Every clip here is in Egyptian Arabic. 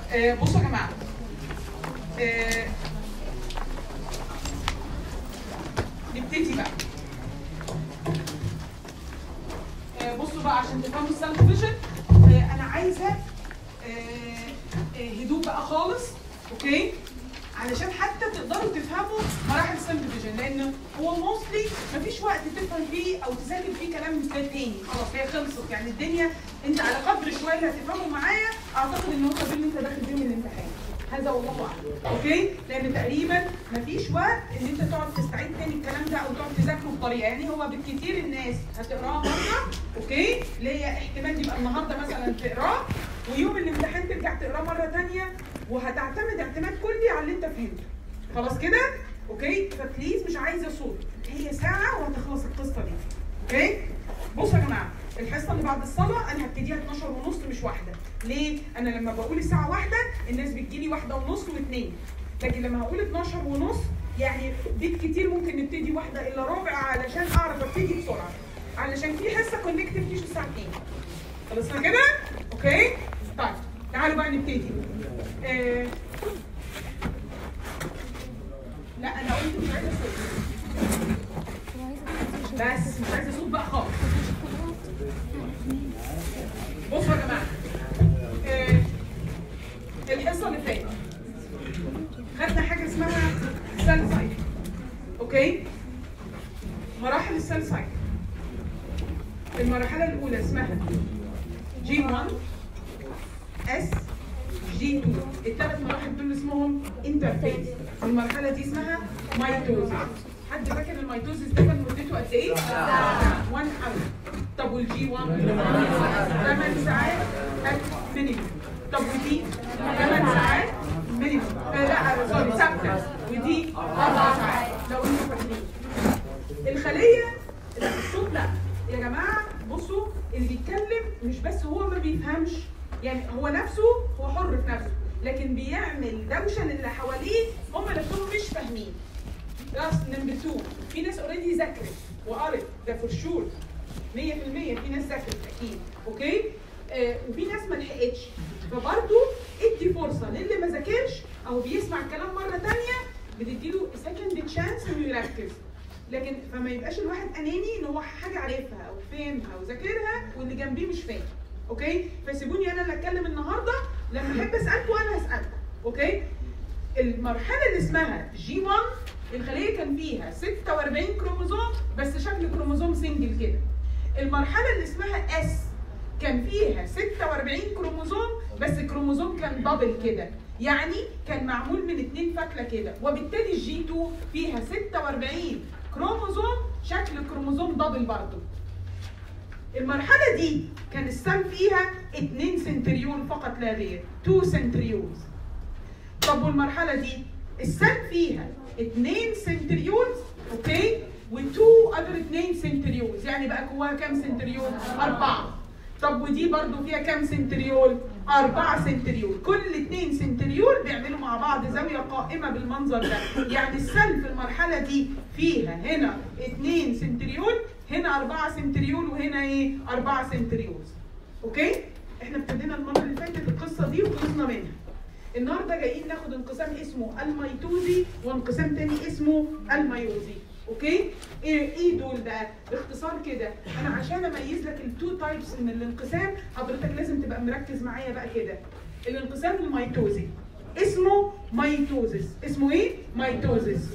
آه بصوا يا جماعه آه نبتدي بقى آه بصوا بقى عشان تفهموا السيلف فيجن آه انا عايزه آه آه هدوء بقى خالص اوكي علشان حتى تقدروا تفهموا مراحل السيلف فيجن لان هو موستلي مفيش وقت تفهم فيه او تذاكر فيه كلام ده تاني خلاص هي خلصت يعني الدنيا انت على قدر شويه اللي هتفهمه معايا اعتقد ان هو ده اللي انت داخل بيهم الامتحان هذا والله اعلم اوكي لان تقريبا مفيش وقت ان انت تقعد تستعيد تاني الكلام ده او تقعد تذاكره بطريقه يعني هو بالكثير الناس هتقراها مره اوكي اللي هي احتمال يبقى النهارده مثلا تقراه ويوم الامتحان ترجع تقراه مره ثانيه وهتعتمد اعتماد كلي على اللي انت فهمته خلاص كده اوكي فبليز مش عايزه صوت هي ساعه وهتخلص القصه دي اوكي بصوا يا جماعه الحصه اللي بعد الصلاه انا هبتديها 12 ونص مش واحده ليه انا لما بقول الساعه واحده الناس بتجيلي واحده ونص واثنين لكن لما هقول 12 ونص يعني بالكتير ممكن نبتدي واحده الا ربع علشان اعرف ابتدي بسرعه علشان في حصه كونكتيف تيجي الساعه 2 خلصنا كده اوكي طيب تعالوا بقى نبتدي آه. لا انا قلت مش عايزه صوت بس مش عايزه صوت بقى خالص بصوا يا جماعه آه، الحصه اللي فاتت خدنا حاجه اسمها سيل سايكل اوكي مراحل السيل سايكل المرحله الاولى اسمها جي 1 اس جي 2 الثلاث مراحل دول اسمهم انترفيس المرحله دي اسمها ميتوزيس حد فاكر الميتوزيس ده كان مدته قد ايه؟ 1 اور طب والجي 1 8 ساعات مينيموم طب ودي 8 ساعات مينيموم آه لا سوري ثابته ودي 4 ساعات لو انتوا فاكرين الخليه لا الصوت لا يا جماعه بصوا اللي بيتكلم مش بس هو ما بيفهمش يعني هو نفسه هو حر في نفسه لكن بيعمل دوشه للي حواليه هم نفسهم مش فاهمين بلس نمبر 2 في ناس اوريدي ذاكرت وقرت ده فور شور 100% في ناس ذاكرت اكيد اوكي آه وفي ناس ما لحقتش فبرضه ادي فرصه للي ما ذاكرش او بيسمع الكلام مره ثانيه بتديله سكند تشانس انه يركز لكن فما يبقاش الواحد اناني ان هو حاجه عارفها او فاهمها وذاكرها واللي جنبيه مش فاهم اوكي فسيبوني انا اللي اتكلم النهارده لما احب اسالكم انا هسالكم اوكي المرحله اللي اسمها جي 1 الخليه كان فيها 46 كروموزوم بس شكل كروموزوم سنجل كده المرحله اللي اسمها اس كان فيها 46 كروموزوم بس الكروموزوم كان دبل كده يعني كان معمول من اتنين فتله كده وبالتالي الجي 2 فيها 46 كروموزوم شكل كروموزوم دبل برضه المرحله دي كان السم فيها 2 سنتريول فقط لا غير 2 سنتريولز طب والمرحله دي السم فيها 2 سنتريولز اوكي و2 اذر 2 سنتريولز يعني بقى جواها كام سنتريول؟ أربعة طب ودي برضو فيها كام سنتريول؟ أربعة سنتريول كل اتنين سنتريول بيعملوا مع بعض زاوية قائمة بالمنظر ده يعني السل في المرحلة دي فيها هنا اتنين سنتريول هنا أربعة سنتريول وهنا إيه؟ أربعة سنتريولز أوكي؟ إحنا ابتدينا المرة اللي فاتت القصة دي وخلصنا منها النهارده جايين ناخد انقسام اسمه الميتوزي وانقسام تاني اسمه الميوزي اوكي ايه ايه دول بقى باختصار كده انا عشان اميز لك التو تايبس من الانقسام حضرتك لازم تبقى مركز معايا بقى كده الانقسام الميتوزي اسمه ميتوزيس اسمه ايه ميتوزيس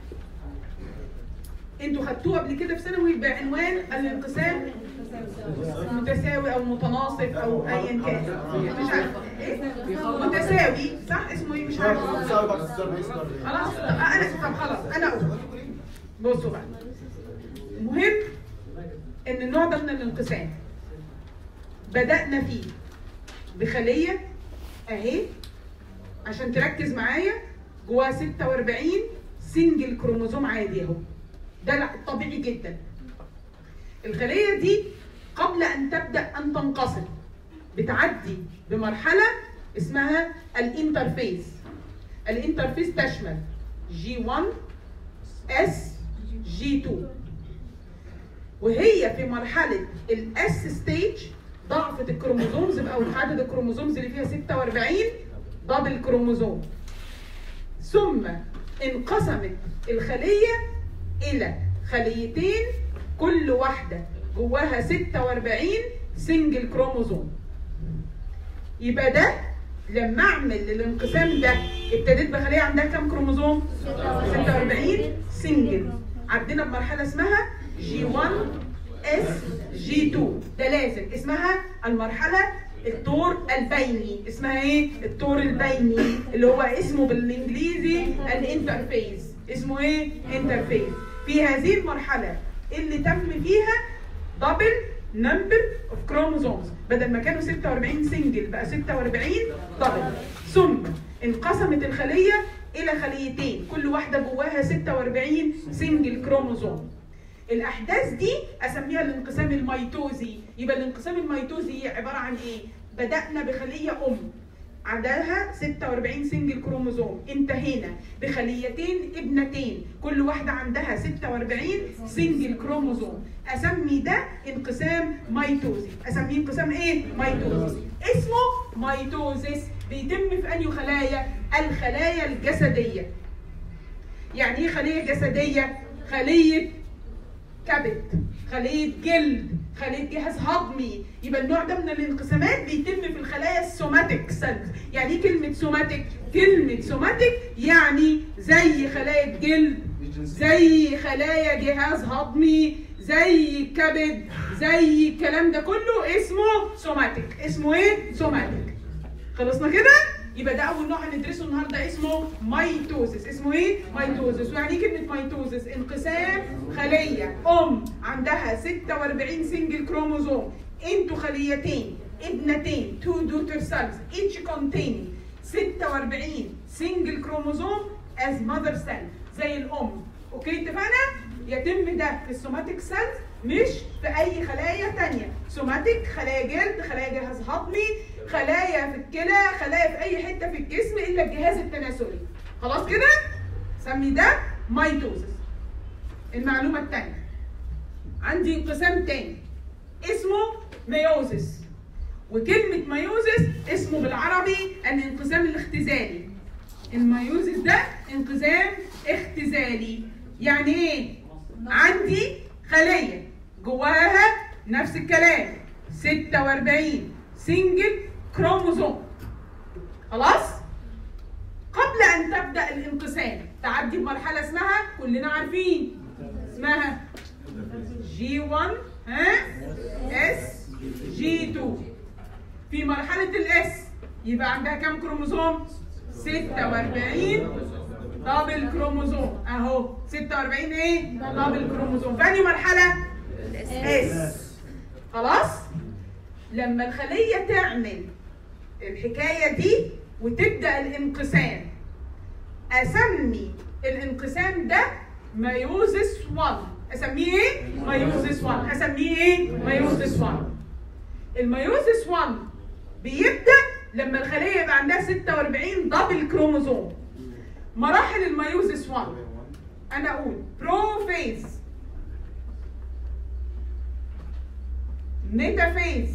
انتوا خدتوه قبل كده في ثانوي بعنوان الانقسام متساوي او متناصف او ايا كان مش عارفه ايه متساوي صح اسمه ايه مش عارفه خلاص انا طب خلاص انا اقول بصوا بقى المهم ان النوع ده من الانقسام بدأنا فيه بخلية اهي عشان تركز معايا جواها 46 سنجل كروموزوم عادي اهو ده لا طبيعي جدا الخلية دي قبل ان تبدأ ان تنقسم بتعدي بمرحلة اسمها الانترفيس الانترفيس تشمل جي 1 اس جي 2 وهي في مرحلة الاس ستيج ضعفت الكروموزومز بقى عدد الكروموزومز اللي فيها 46 دبل كروموزوم ثم انقسمت الخلية إلى خليتين كل واحدة جواها 46 سنجل كروموزوم يبقى ده لما اعمل الانقسام ده ابتديت بخليه عندها كام كروموزوم؟ 46 سنجل عدينا بمرحله اسمها جي 1 اس جي 2 ده لازم اسمها المرحله الطور البيني اسمها ايه؟ الطور البيني اللي هو اسمه بالانجليزي الانترفيز اسمه ايه؟ انترفيز في هذه المرحله اللي تم فيها دبل نمبر اوف كروموزومز بدل ما كانوا 46 سنجل بقى 46 دبل ثم انقسمت الخليه الى خليتين كل واحده جواها 46 سنجل كروموزوم الاحداث دي اسميها الانقسام الميتوزي يبقى الانقسام الميتوزي عباره عن ايه بدانا بخليه ام عددها 46 سنجل كروموزوم انتهينا بخليتين ابنتين كل واحده عندها 46 سنجل كروموزوم اسمي ده انقسام ميتوزي اسميه انقسام ايه ميتوزي اسمه ميتوزيس بيتم في انهي خلايا الخلايا الجسديه يعني ايه خليه جسديه خليه كبد خليه جلد خليه جهاز هضمي يبقى النوع ده من الانقسامات بيتم في الخلايا السوماتيك سيلز يعني ايه كلمه سوماتيك كلمه سوماتيك يعني زي خلايا جلد زي خلايا جهاز هضمي زي كبد زي الكلام ده كله اسمه سوماتيك اسمه ايه سوماتيك خلصنا كده يبقى ده اول نوع هندرسه النهارده اسمه ميتوزس اسمه ايه ميتوزس ويعني ايه كلمه ميتوزس انقسام خليه ام عندها 46 سنجل كروموزوم انتو خليتين ابنتين تو دوتر سيلز each containing 46 سنجل كروموزوم as mother cell زي الام اوكي اتفقنا يتم ده في السوماتيك سيلز مش في اي خلايا تانية سوماتيك خلايا جلد خلايا جهاز هضمي خلايا في الكلى خلايا في اي حته في الجسم الا الجهاز التناسلي خلاص كده سمي ده ميتوزس المعلومه الثانيه عندي انقسام تاني اسمه ميوزس وكلمه ميوزس اسمه بالعربي الانقسام الاختزالي الميوزس ده انقسام اختزالي يعني ايه عندي خليه جواها نفس الكلام 46 سنجل كروموزوم خلاص قبل ان تبدا الانقسام تعدي بمرحله اسمها كلنا عارفين اسمها جي 1 ها اس جي 2 في مرحله الاس يبقى عندها كام كروموزوم 46 دبل كروموزوم اهو 46 ايه دبل كروموزوم في انهي مرحله اس خلاص لما الخليه تعمل الحكايه دي وتبدا الانقسام اسمي الانقسام ده ميوزس 1 اسميه ايه ميوزس 1 اسميه ايه ميوزس 1 الميوزس 1 بيبدا لما الخليه يبقى عندها 46 دبل كروموزوم مراحل الميوزس 1 انا اقول بروفيز ميتافيز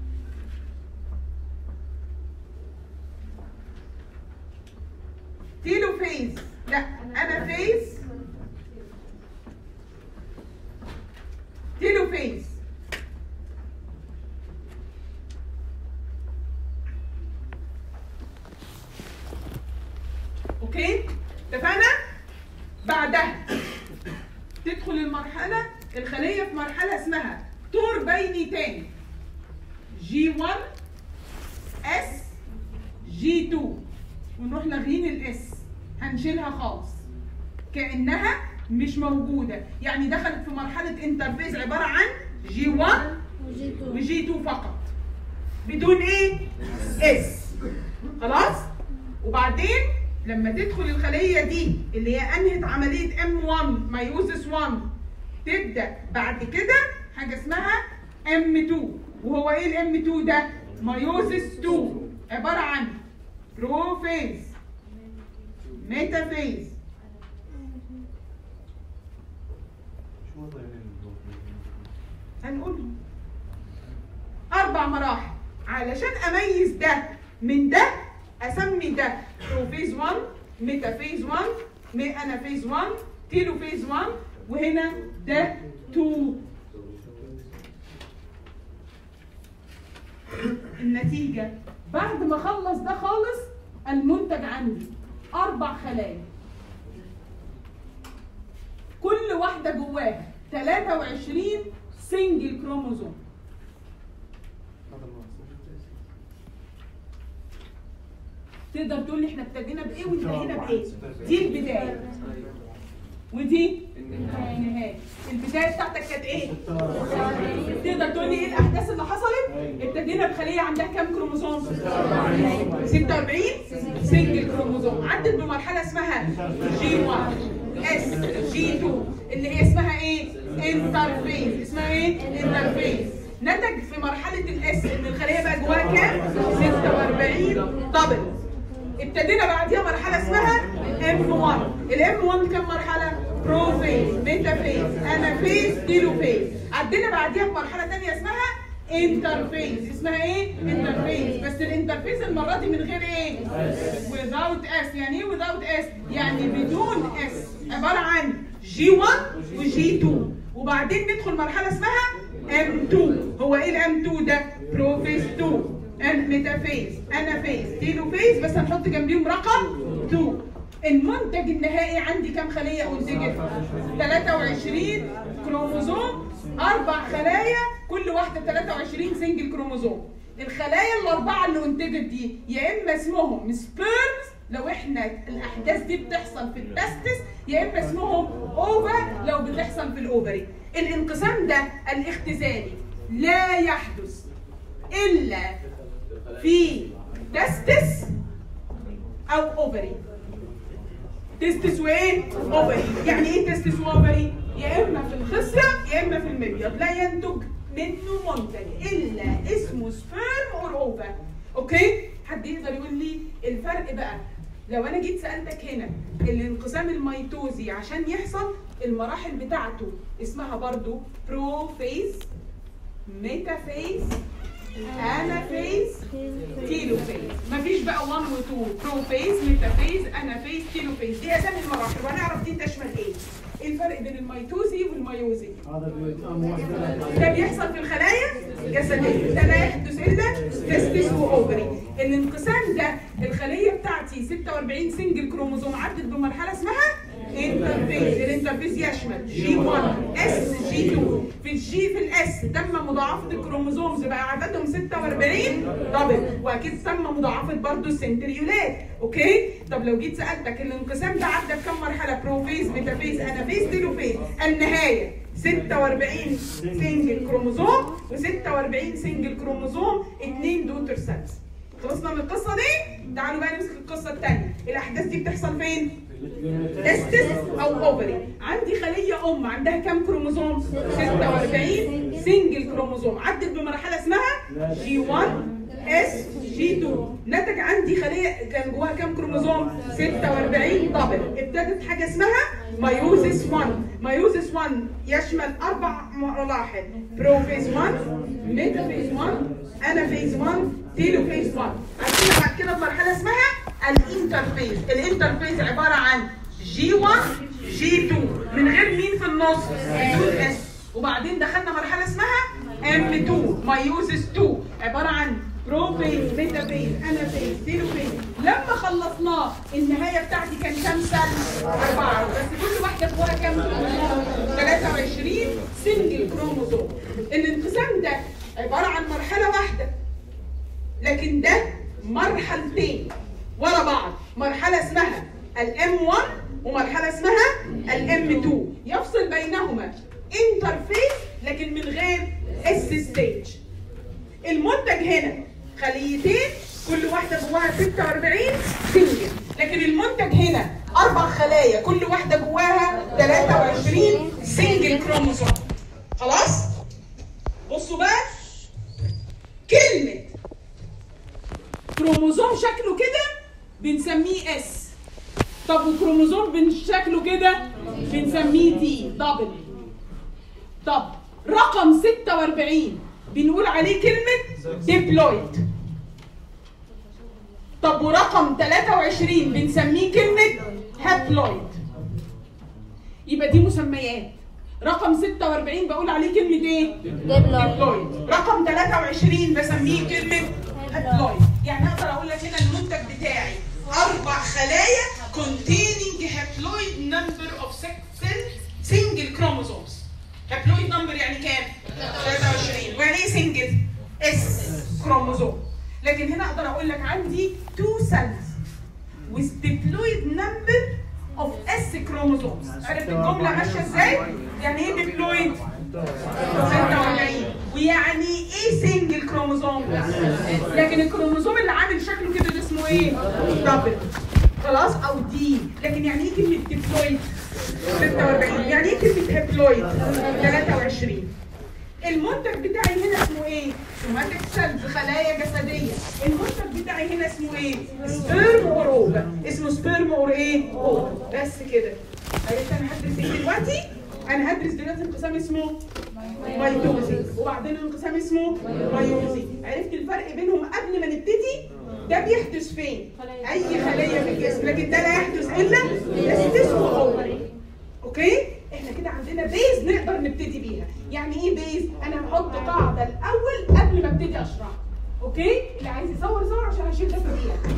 تيلوفيز لا انا فيز تيلوفيز اوكي اتفقنا بعدها تدخل المرحله الخليه في مرحله اسمها طور بيني تاني جي 1 اس جي 2 ونروح لاغيين الاس هنشيلها خالص كانها مش موجوده يعني دخلت في مرحله انترفيز عباره عن جي 1 وجي 2 فقط بدون ايه اس خلاص وبعدين لما تدخل الخليه دي اللي هي انهت عمليه ام 1 ميوزس 1 تبدا بعد كده حاجه اسمها ام 2 وهو ايه الام 2 ده ميوزس 2 عباره عن بروفيز ميتافيز هنقولهم اربع مراحل علشان اميز ده من ده اسمي ده بروفيز 1 ميتافيز 1 مي انا فيز 1 تيلو فيز 1 وهنا ده 2 النتيجة بعد ما اخلص ده خالص المنتج عندي اربع خلايا كل واحدة جواها 23 سنجل كروموزوم تقدر تقول لي احنا ابتدينا بايه وانتهينا بايه دي البدايه ودي النهايه البدايه بتاعتك كانت ايه تقدر تقول لي ايه الاحداث اللي حصلت ابتدينا بخليه عندها كام كروموزوم 46 سنجل كروموزوم عدت بمرحله اسمها جي 1 اس جي 2 اللي هي اسمها ايه انترفيز اسمها ايه انترفيز نتج في مرحله الاس ان الخليه بقى جواها كام 46 دبل ابتدينا بعديها مرحله اسمها ام 1 الام 1 كام مرحله بروفيز ميتافيز انافيز تيلوفيز عدينا بعديها بمرحله ثانيه اسمها انترفيز اسمها ايه انترفيز بس الانترفيز المره دي من غير ايه without اس يعني ايه without اس يعني بدون اس عباره عن جي 1 وجي 2 وبعدين ندخل مرحله اسمها ام 2 هو ايه الام 2 ده بروفيز 2 ان ميتافيز انافيز تيلوفيز بس هنحط جنبيهم رقم 2 المنتج النهائي عندي كام خليه انتجت 23 كروموزوم اربع خلايا كل واحده 23 سنجل كروموزوم الخلايا الاربعه اللي انتجت دي يا اما اسمهم سبيرمز لو احنا الاحداث دي بتحصل في التستس يا اما اسمهم اوفا لو بتحصل في الاوفري الانقسام ده الاختزالي لا يحدث الا في تستس او اوفري تستس وايه؟ اوفري يعني ايه تستس واوفري؟ يا اما في الخصيه يا اما في المبيض لا ينتج منه منتج الا اسمه سبيرم اور اوفا اوكي؟ حد يقدر يقول لي الفرق بقى لو انا جيت سالتك هنا الانقسام الميتوزي عشان يحصل المراحل بتاعته اسمها برضو بروفيز ميتافيز انافيز تيلوفيز مفيش بقى 1 و 2 بروفيز ميتافيز انافيز تيلوفيز دي اسامي المراحل وهنعرف دي تشمل ايه ايه الفرق بين الميتوزي والميوزي هذا بيتم واحد ده بيحصل في الخلايا الجسديه ده لا يحدث الا تستس واوفري الانقسام ده الخليه بتاعتي 46 سنجل كروموزوم عدت بمرحله اسمها انترفيز الانترفيز يشمل جي 1 اس جي 2 في الجي في الاس تم مضاعفه الكروموزومز بقى عددهم 46 دبل واكيد تم مضاعفه برضو السنتريولات اوكي طب لو جيت سالتك الانقسام ده عدى بكم مرحله بروفيز ميتافيز انافيز تيلوفيز النهايه 46 سنجل كروموزوم و46 سنجل كروموزوم 2 دوتر سيلز خلصنا من القصه دي تعالوا بقى نمسك القصه الثانيه الاحداث دي بتحصل فين تستس او اوفري عندي خليه ام عندها كام كروموزوم 46 سنجل كروموزوم عدت بمرحله اسمها جي 1 اس جي 2 نتج عندي خليه كان جواها كام كروموزوم 46 دبل ابتدت حاجه اسمها مايوزيس 1 مايوزيس 1 يشمل اربع مراحل بروفيز 1 ميتافيز 1 انافيز 1 تيلوفيز 1 عندنا بعد كده مرحله اسمها الانترفيز الانترفيز عباره عن جي 1 جي 2 من غير مين في النص بدون اس وبعدين دخلنا مرحله اسمها ام 2 مايوزيس 2 عباره عن بروفيز ميتافيز انافيز تيلوفيز لما خلصناه النهايه بتاعتي كان كام سل؟ اربعه بس كل واحده جواها كام كروموزوم؟ 23 سنجل كروموزوم الانقسام ده عباره عن مرحله واحده لكن ده مرحلتين ورا بعض مرحله اسمها الام 1 ومرحله اسمها الام 2 يفصل بينهما انترفيس لكن من غير اس ستيج المنتج هنا خليتين كل واحده جواها 46 سنجل لكن المنتج هنا اربع خلايا كل واحده جواها 23 سنجل كروموسوم خلاص بصوا بقى كلمه كروموزوم شكله كده بنسميه اس طب وكروموزوم بن- شكله كده بنسميه دي دبل طب رقم 46 بنقول عليه كلمة ديبلويد طب ورقم 23 بنسميه كلمه هابلويد يبقى دي مسميات رقم 46 بقول عليه كلمه ايه ديبلويد هابلويد رقم 23 بسميه كلمه هابلويد يعني اقدر اقول لك هنا المنتج بتاعي اربع خلايا containing haploid number of sexed single chromosomes haploid number يعني كام 23 ويعني ايه single اس كروموزوم لكن هنا اقدر اقول لك عندي two cells with diploid number of S chromosomes عرفت الجمله ماشيه ازاي يعني ايه diploid 46 ويعني ايه سنجل كروموزوم لكن الكروموزوم اللي عامل شكله كده ده اسمه ايه دبل خلاص او دي لكن يعني ايه كلمه ديبلويد 46 يعني ايه كلمه هيبلويد 23 المنتج بتاعي هنا اسمه ايه؟ سوماتيك سيلز خلايا جسديه المنتج بتاعي هنا اسمه ايه؟ سبيرم اور اوفر اسمه سبيرم اور ايه؟ اوفر بس كده عرفت انا هدرس ايه دلوقتي؟ انا هدرس دلوقتي انقسام اسمه ميتوزي وبعدين انقسام اسمه ميوزي عرفت الفرق بينهم قبل ما نبتدي ده بيحدث فين؟ اي خليه في الجسم لكن ده لا يحدث الا تستس واوفري اوكي؟ احنا كده عندنا بيز نقدر نبتدي بيها يعني ايه بيز؟ انا هحط قاعده الاول قبل ما ابتدي اشرح اوكي؟ اللي عايز يصور صور عشان هشيل ده في دقيقه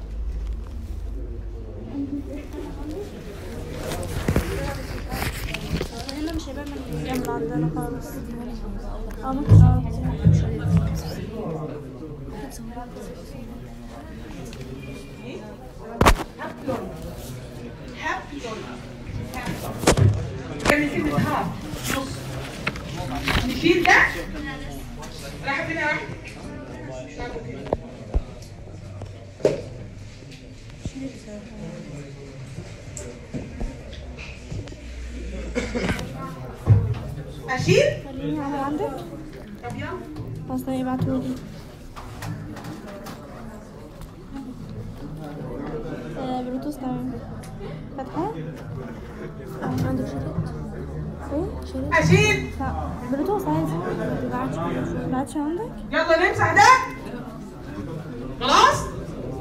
هنا مش هيبان من الجنب عندنا خالص اه ممكن اه هابلون هابلون كان كلمة هاب نص نشيل ده راح فين يا راح اشيل خليني على عندك طب يلا اصلا يبعتولي آه، بلوتوث تمام فاتحة؟ اه عندك شريط ايه شريط؟ اشيل لا بلوتوث عادي مبعتش مبعتش عندك؟ يلا نمسح ده خلاص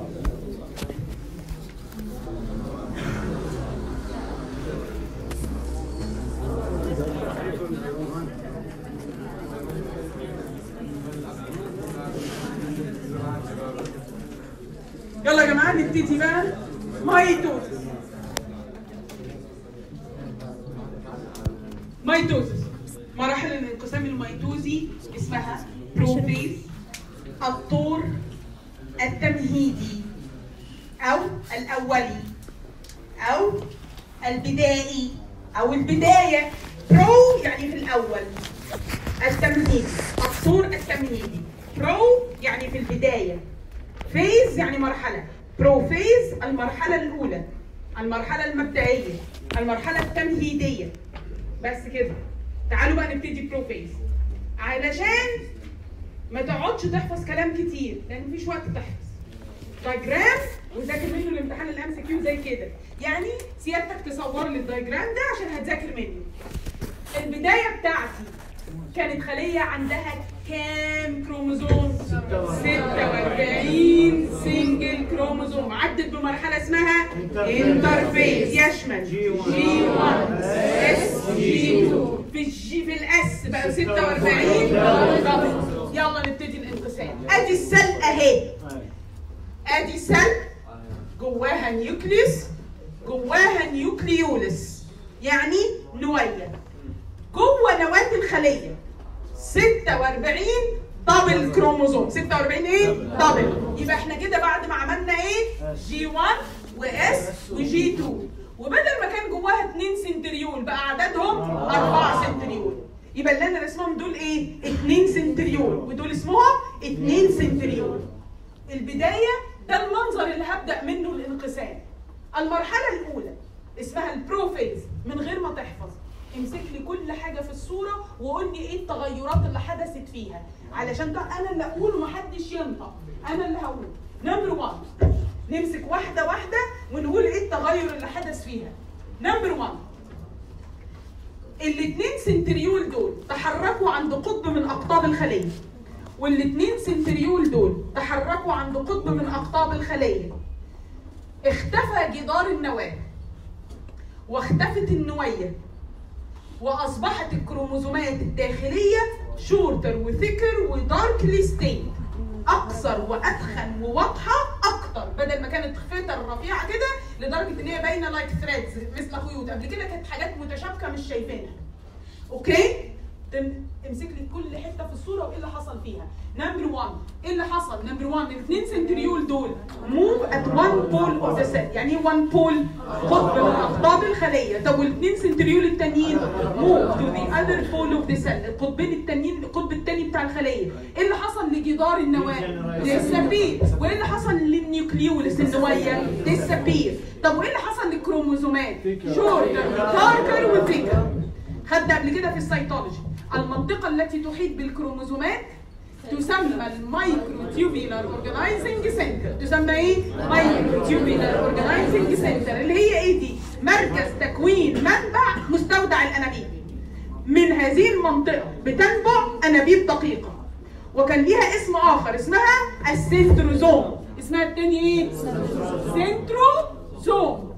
يلا يا جماعه نبتدي بقى مايتوزس مايتوزس مراحل الانقسام الميتوزي اسمها بروفيز الطور التمهيدي او الاولي او البدائي او البدايه برو يعني في الاول التمهيدي الطور التمهيدي برو يعني في البدايه فيز يعني مرحله برو فيز المرحله الاولى المرحله المبدئيه المرحله التمهيديه بس كده تعالوا بقى نبتدي برو فيز علشان ما تقعدش تحفظ كلام كتير لان مفيش وقت تحفظ دايجرام وذاكر منه الامتحان الام سي كيو زي كده يعني سيادتك تصور لي الدايجرام ده عشان هتذاكر منه البدايه بتاعتي كانت خليه عندها كام كروموزوم 46 سنجل كروموزوم عدت بمرحله اسمها انترفيز يشمل جي 1 اس جي 2 في الجي في الاس بقى 46 طب يلا نبتدي الانقسام ادي السل اهي ادي سل جواها نيوكليوس جواها نيوكليولس يعني نويه جوه نواه الخليه 46 دبل كروموزوم 46 ايه دبل يبقى احنا كده بعد ما عملنا ايه جي 1 واس وجي 2 وبدل ما كان جواها 2 سنتريول بقى عددهم 4 سنتريول يبقى اللي انا رسمهم دول ايه 2 سنتريول ودول اسمهم 2 سنتريول البدايه ده المنظر اللي هبدا منه الانقسام المرحله الاولى اسمها البروفيز من غير ما تحفظ امسك لي كل حاجه في الصوره وقول لي ايه التغيرات اللي حدثت فيها علشان ده انا اللي اقول ومحدش ينطق انا اللي هقول نمبر 1 نمسك واحده واحده ونقول ايه التغير اللي حدث فيها نمبر 1 الاثنين سنتريول دول تحركوا عند قطب من اقطاب الخليه والاثنين سنتريول دول تحركوا عند عند قطب من اقطاب الخليه اختفى جدار النواه واختفت النويه واصبحت الكروموزومات الداخليه شورتر وثيكر وداركلي ستيند اقصر واتخن وواضحه اكتر بدل ما كانت فتر رفيعه كده لدرجه ان هي باينه لايك ثريدز مثل خيوط قبل كده كانت حاجات متشابكه مش شايفينها اوكي تم- امسك لي كل حته في الصوره وايه اللي حصل فيها نمبر 1 ايه اللي حصل نمبر 1 الاثنين سنتريول دول موف ات وان بول اوف ذا سيل يعني ايه وان بول قطب من اقطاب الخليه طب والاثنين سنتريول التانيين موف تو ذا اذر بول اوف ذا سيل القطبين التانيين القطب الثاني بتاع الخليه ايه اللي حصل لجدار النواه ديسابير وايه اللي حصل للنيوكليولس النويه ديسابير طب وايه اللي حصل للكروموزومات شورتر وتاركر وثيكر خدنا قبل كده في السيتولوجي المنطقة التي تحيط بالكروموزومات تسمى المايكروتيوبيلار اورجنايزنج سنتر تسمى ايه؟ مايكروتيوبيلار اورجنايزنج سنتر اللي هي ايه دي؟ مركز تكوين منبع مستودع الانابيب من هذه المنطقة بتنبع انابيب دقيقة وكان ليها اسم اخر اسمها السنتروزوم اسمها التاني ايه؟ سنتروزوم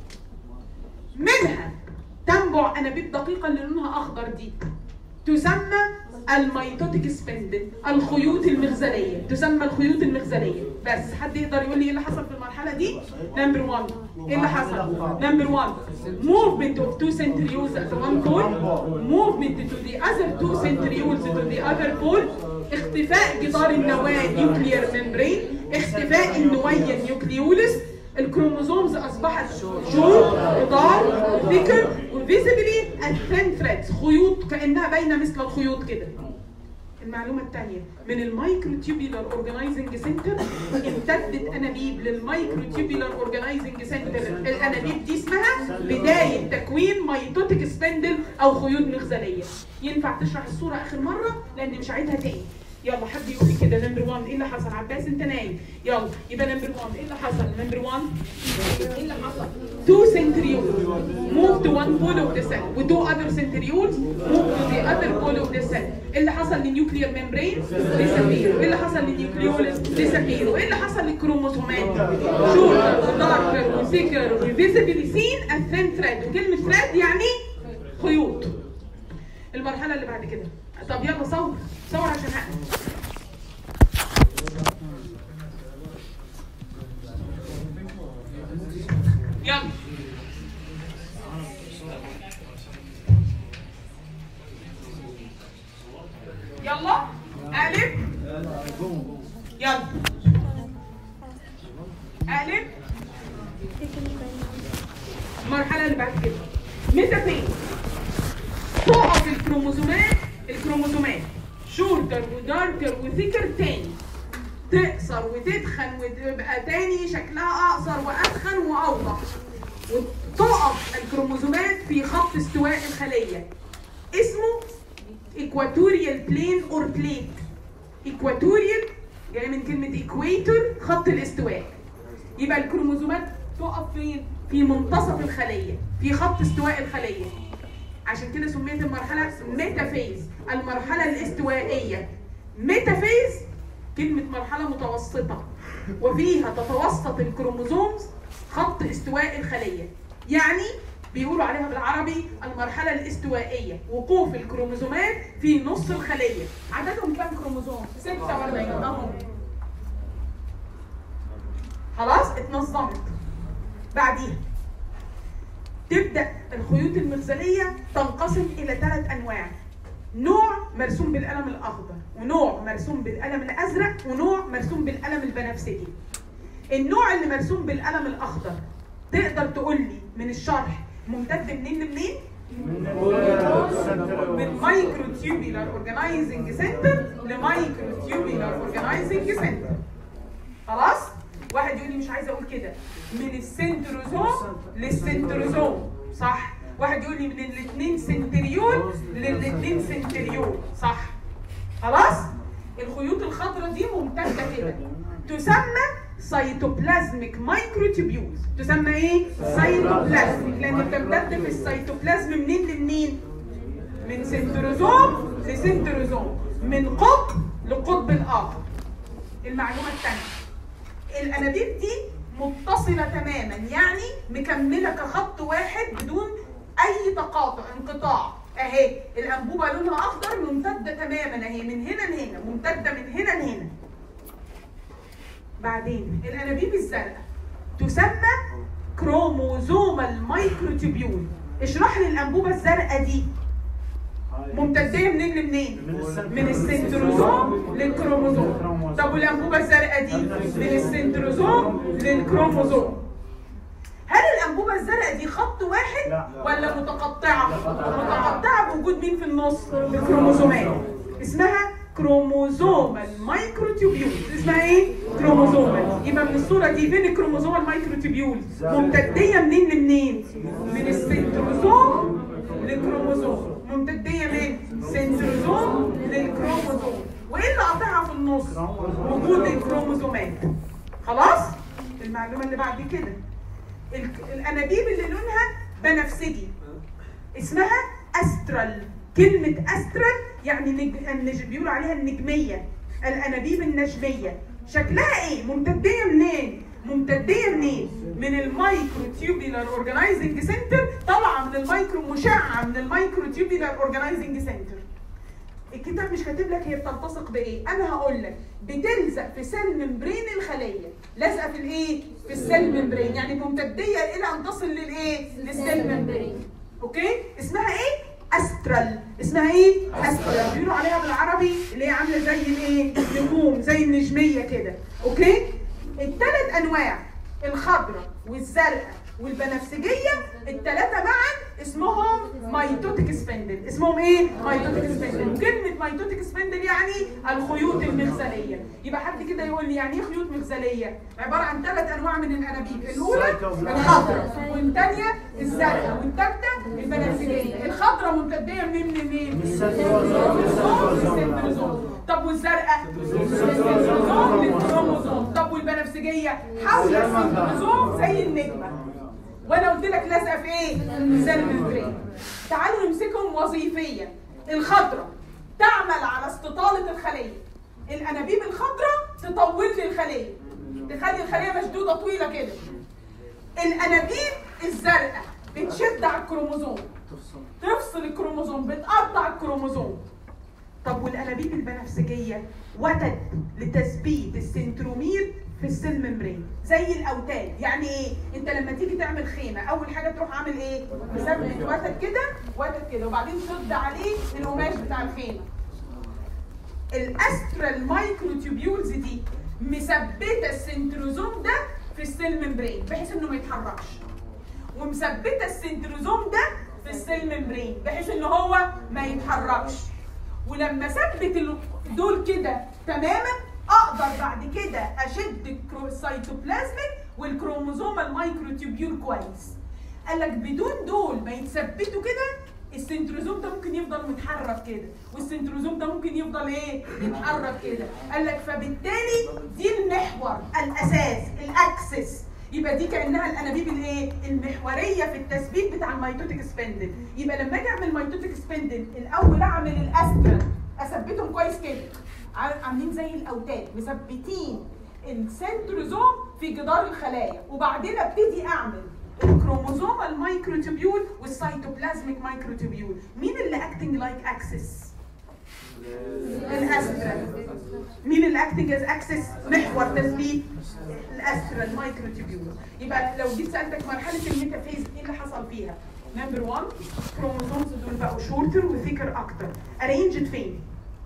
منها تنبع انابيب دقيقه اللي لونها اخضر دي تسمى الميتوتيك سبندل الخيوط المغزليه تسمى الخيوط المغزليه بس حد يقدر يقول لي ايه اللي حصل في المرحله دي نمبر 1 ايه اللي حصل نمبر 1 movement of two centrioles at one pole movement to the other two centrioles to the other pole اختفاء جدار النواه نيوكليير ممبرين اختفاء النويه نيوكليولس الكروموزومز اصبحت شور ودار وثيكر وفيزيبلي الثين ثريدز خيوط كانها باينه مثل الخيوط كده المعلومه الثانيه من المايكروتيوبيلار اورجنايزنج سنتر امتدت انابيب للمايكروتيوبيلار اورجنايزنج سنتر الانابيب دي اسمها بدايه تكوين ميتوتيك سبندل او خيوط مغزليه ينفع تشرح الصوره اخر مره لان مش هعيدها تاني يلا حد يقول لي كده نمبر 1 ايه اللي حصل عباس انت نايم يلا يبقى نمبر 1 ايه اللي حصل نمبر 1 ايه اللي حصل two centrioles move to one pole of the cell و two other centrioles move to the other pole of the cell ايه اللي حصل للنيوكليير ممبرين disappear وايه اللي حصل للنيوكليولس disappear وايه اللي حصل للكروموسومات shorter وداركر وثيكر وفيزيبلي سين الثين ثريد وكلمه ثريد يعني خيوط المرحله اللي بعد كده طب يلا صور صور عشان هقفل يلا يلا اقلب يلا اقلب المرحله اللي بعد كده ميتافيز تقف الكروموزومات الكروموزومات شورتر وداركر وثيكر تاني تقصر وتتخن وتبقى تاني شكلها اقصر واتخن واوضح وتقف الكروموزومات في خط استواء الخليه اسمه ايكواتوريال بلين اور بليت ايكواتوريال جاي من كلمه ايكويتور خط الاستواء يبقى الكروموزومات تقف فين في منتصف الخليه في خط استواء الخليه عشان كده سميت المرحله ميتافيز المرحله الاستوائيه ميتافيز كلمه مرحله متوسطه وفيها تتوسط الكروموزومز خط استواء الخليه يعني بيقولوا عليها بالعربي المرحله الاستوائيه وقوف الكروموزومات في نص الخليه عددهم كام كروموزوم 46 اهو خلاص اتنظمت بعديها تبدا الخيوط المغزليه تنقسم الى ثلاث انواع نوع مرسوم بالقلم الاخضر ونوع مرسوم بالقلم الازرق ونوع مرسوم بالقلم البنفسجي النوع اللي مرسوم بالقلم الاخضر تقدر تقول لي من الشرح ممتد منين لمنين من مايكرو تيوبيلار اورجنايزنج سنتر لمايكرو تيوبيلار اورجنايزنج سنتر خلاص واحد يقول لي مش عايزه اقول كده من السنتروزوم للسنتروزوم صح واحد يقول لي من الاثنين سنتريول للاثنين سنتريول صح خلاص الخيوط الخضراء دي ممتده كده تسمى سيتوبلازميك مايكروتيبيولز تسمى ايه سيتوبلازميك لان بتمتد في السيتوبلازم منين لمنين من سنتروزوم لسنتروزوم من قطب لقطب اخر المعلومه الثانيه الانابيب دي متصله تماما يعني مكمله كخط واحد بدون اي تقاطع انقطاع اهي الانبوبه لونها اخضر ممتده تماما اهي من هنا لهنا ممتده من هنا لهنا بعدين الانابيب الزرقاء تسمى كروموزومال مايكروتوبيول اشرح لي الانبوبه الزرقاء دي ممتديه منين لمنين من السنتروزوم للكروموزوم طب والانبوبه الزرقاء دي من السنتروزوم للكروموزوم هل الانبوبه الزرقاء دي خط واحد لا. ولا متقطعه متقطعه بوجود مين في النص الكروموزومات اسمها كروموزومال مايكروتوبيول اسمها ايه كروموزومال يبقى من الصوره دي فين الكروموزومال مايكروتوبيول ممتديه منين لمنين من السنتروزوم للكروموزوم ممتديه من سنتروزوم للكروموزوم وايه اللي قاطعها في النص وجود الكروموزومات خلاص المعلومه اللي بعد كده ال- الانابيب اللي لونها بنفسجي اسمها استرال كلمة استرال يعني نج... النج... بيقولوا عليها النجمية الانابيب النجمية شكلها ايه؟ ممتدية منين؟ ممتدية منين؟ من المايكرو تيوبيلار اورجانيزنج سنتر طالعة من المايكرو مشعة من المايكرو تيوبيلار اورجانيزنج سنتر الكتاب مش كاتب لك هي بتلتصق بايه انا هقول لك بتلزق في سيل ممبرين الخليه لازقه في الايه في السيل ممبرين يعني ممتديه الى ان تصل للايه للسيل ممبرين اوكي اسمها ايه استرال اسمها ايه استرال بيقولوا عليها بالعربي اللي هي عامله زي الايه نجوم زي النجميه كده اوكي الثلاث انواع الخضراء والزرقاء والبنفسجيه الثلاثه معا اسمهم مايتوتيك سبندل اسمهم ايه مايتوتيك سبندل وكلمه مايتوتيك سبندل يعني الخيوط المغزليه يبقى حد كده يقول لي يعني ايه خيوط مغزليه عباره عن ثلاث انواع من الانابيب الاولى الخضراء والثانيه الزرقاء والثالثه البنفسجيه الخضراء ممتديه منين منين من السنتروزوم طب والزرقاء السنتروزوم للكروموزوم طب والبنفسجيه حول السنتروزوم زي النجمه وانا قلت لك لازقه في ايه؟ سيل ممبرين تعالوا نمسكهم وظيفيا الخضراء تعمل على استطاله الخليه الانابيب الخضراء تطول لي الخليه تخلي الخليه مشدوده طويله كده الانابيب الزرقاء بتشد على الكروموزوم تفصل الكروموزوم بتقطع الكروموزوم طب والانابيب البنفسجيه وتد لتثبيت السنترومير في السيل ممبرين زي الاوتاد يعني ايه انت لما تيجي تعمل خيمه اول حاجه تروح عامل ايه مثبت وتد كده وتد كده وبعدين تشد عليه القماش بتاع الخيمه الاسترال مايكروتوبيولز دي مثبته السنتروزوم ده في السيل ممبرين بحيث انه ما يتحركش ومثبته السنتروزوم ده في السيل ممبرين بحيث ان هو ما يتحركش ولما ثبت ال- دول كده تماما اقدر بعد كده اشد الكرو- السيتوبلازميك والكروموزوم المايكروتوبيول كويس قال لك بدون دول ما يتثبتوا كده السنتروزوم ده ممكن يفضل متحرك كده والسنتروزوم ده ممكن يفضل ايه يتحرك كده قال لك فبالتالي دي المحور الاساس الاكسس يبقى دي كانها الانابيب الايه المحوريه في التثبيت بتاع الميتوتيك سبندل يبقى لما اجي اعمل ميتوتيك سبندل الاول اعمل الاسترا اثبتهم كويس كده عا- عاملين زي الاوتاد مثبتين السنتروزوم في جدار الخلايا وبعدين ابتدي اعمل الكروموزوم المايكروتوبيول والسيتوبلازميك مايكروتوبيول مين اللي اكتنج لايك اكسس الاسترا مين اللي اكتنج از اكسس محور تثبيت الاسترا المايكروتوبيول يبقى لو جيت سالتك مرحله الميتافيز ايه اللي حصل فيها نمبر 1 كروموزومز دول بقوا شورتر وثيكر اكتر ارينجد فين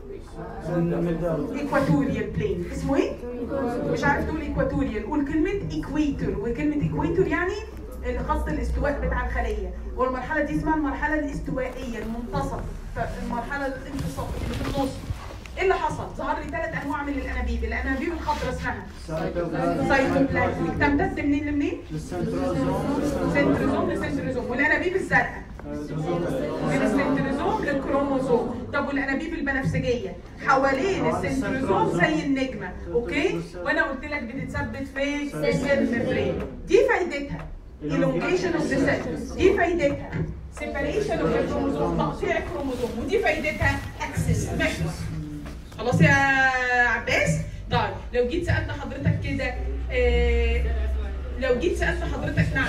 ايكواتوريال بلين اسمه ايه مش عارف تقول ايكواتوريال قول كلمه ايكويتور وكلمه ايكويتور يعني خط الاستواء بتاع الخليه والمرحله دي اسمها المرحله الاستوائيه المنتصف المرحله الانتصاف اللي في النص ايه اللي حصل؟ ظهر لي ثلاث انواع من الانابيب، الانابيب الخضراء اسمها سايتوبلازميك تمتد منين لمنين؟ سنتروزوم لسنتروزوم والانابيب الزرقاء من السنتروزوم للكروموزوم طب والانابيب البنفسجيه حوالين السنتروزوم زي النجمه اوكي وانا قلت لك بتتثبت في السيل ممبرين دي فايدتها elongation of the cell دي فايدتها separation of the chromosome تقطيع الكروموزوم ودي فايدتها access محور خلاص يا عباس طيب لو جيت سالت حضرتك كده آه لو جيت سالت حضرتك نعم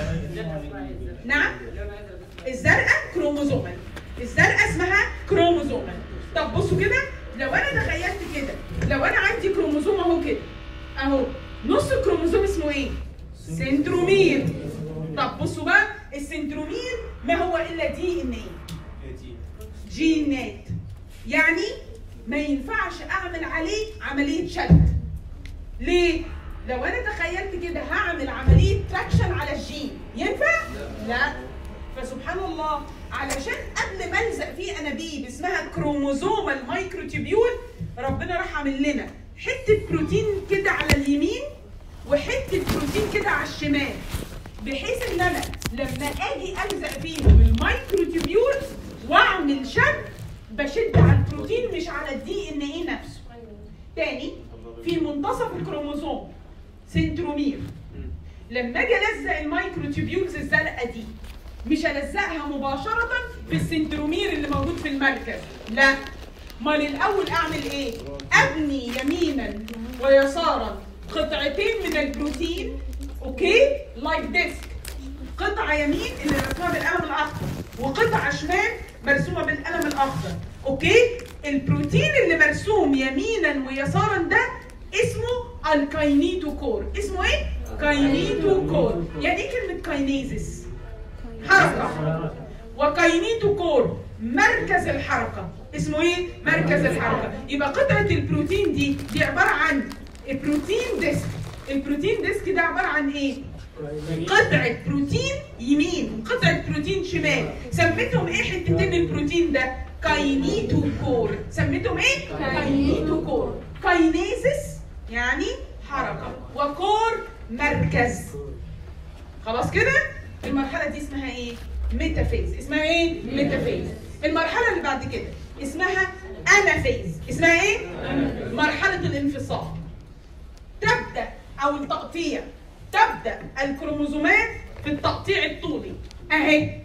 نعم الزرقاء كروموزومال الزرقاء اسمها كروموزومال طب بصوا كده لو انا تخيلت كده لو انا عندي كروموزوم اهو كده اهو نص الكروموزوم اسمه ايه سنترومير طب بصوا بقى السنترومير ما هو الا دي ان ايه جينات يعني ما ينفعش اعمل عليه عمليه شد ليه لو انا تخيلت كده هعمل عمليه تراكشن على الجين ينفع لا فسبحان الله علشان قبل ما الزق فيه انابيب اسمها كروموزومال مايكروتيبيول ربنا راح عامل لنا حته بروتين كده على اليمين وحته بروتين كده على الشمال بحيث ان انا لما اجي الزق فيهم المايكروتيبيول واعمل شد بشد على البروتين مش على الدي ان ايه نفسه تاني في منتصف الكروموزوم سنترومير لما اجي الزق المايكروتيبيولز الزرقاء دي مش الزقها مباشره في السنترومير اللي موجود في المركز لا امال الاول اعمل ايه ابني يمينا ويسارا قطعتين من البروتين اوكي لايك ديسك قطعه يمين اللي رسمها بالقلم الاخضر وقطعه شمال مرسومه بالقلم الاخضر اوكي البروتين اللي مرسوم يمينا ويسارا ده اسمه الكاينيتوكور اسمه ايه كاينيتوكور يعني ايه كلمه كاينيزس حركه وكاينيتوكور مركز الحركه اسمه ايه مركز الحركه يبقى قطعه البروتين دي دي عباره عن بروتين ديسك البروتين ديسك ده عباره عن ايه قطعه بروتين يمين وقطعه بروتين شمال سميتهم ايه حتتين البروتين ده كاينيتوكور سميتهم ايه كاينيتوكور كاينيزس يعني حركه وكور مركز خلاص كده المرحله دي اسمها ايه ميتافيز اسمها ايه ميتافيز المرحله اللي بعد كده اسمها انافيز اسمها ايه مرحله الانفصال تبدا او التقطيع تبدا الكروموزومات في التقطيع الطولي اهي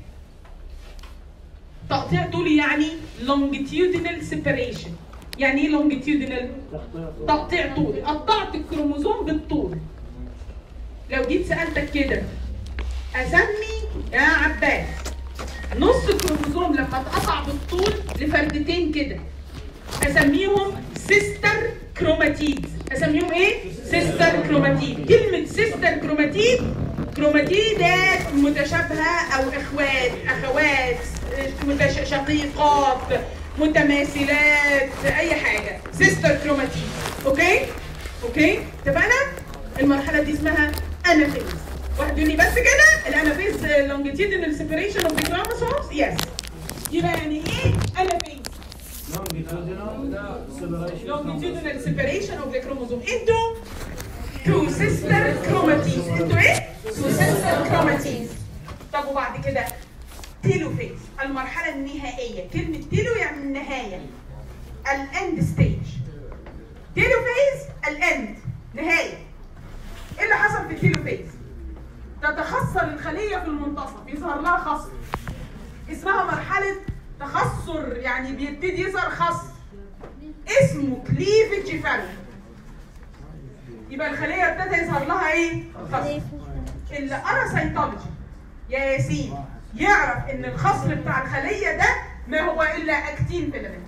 تقطيع طولي يعني longitudinal separation يعني ايه longitudinal تقطيع طولي قطعت الكروموزوم بالطول لو جيت سالتك كده اسمي يا عباس نص الكروموزوم لما اتقطع بالطول لفردتين كده اسميهم سيستر كروماتيد اسميهم ايه سيستر كروماتيد كلمه سيستر كروماتيد كروماتيدات متشابهه او اخوات اخوات متش- شقيقات متماثلات اي حاجه سيستر كروماتيد اوكي اوكي اتفقنا المرحله دي اسمها انافيز واحد يقول لي بس كده الانافيز لونجيتيودنال سيبريشن اوف ذا كروموسومز يس يبقى يعني ايه انافيز longitudinal separation of the chromosome into two sister chromatids into ايه؟ two sister chromatids طب وبعد كده تيلوفيز المرحلة النهائية كلمة تيلو يعني النهاية الاند ستيج تيلوفيز الاند نهاية ايه اللي حصل في التيلوفيز؟ تتخصر الخلية في المنتصف يظهر لها خصر اسمها مرحلة تخصر يعني بيبتدي يظهر خصر اسمه كليفج فالو يبقى الخليه ابتدى يظهر لها ايه؟ خصر اللي قرا سيتولوجي يا ياسين يعرف ان الخصر بتاع الخليه ده ما هو الا اكتين فيلامنت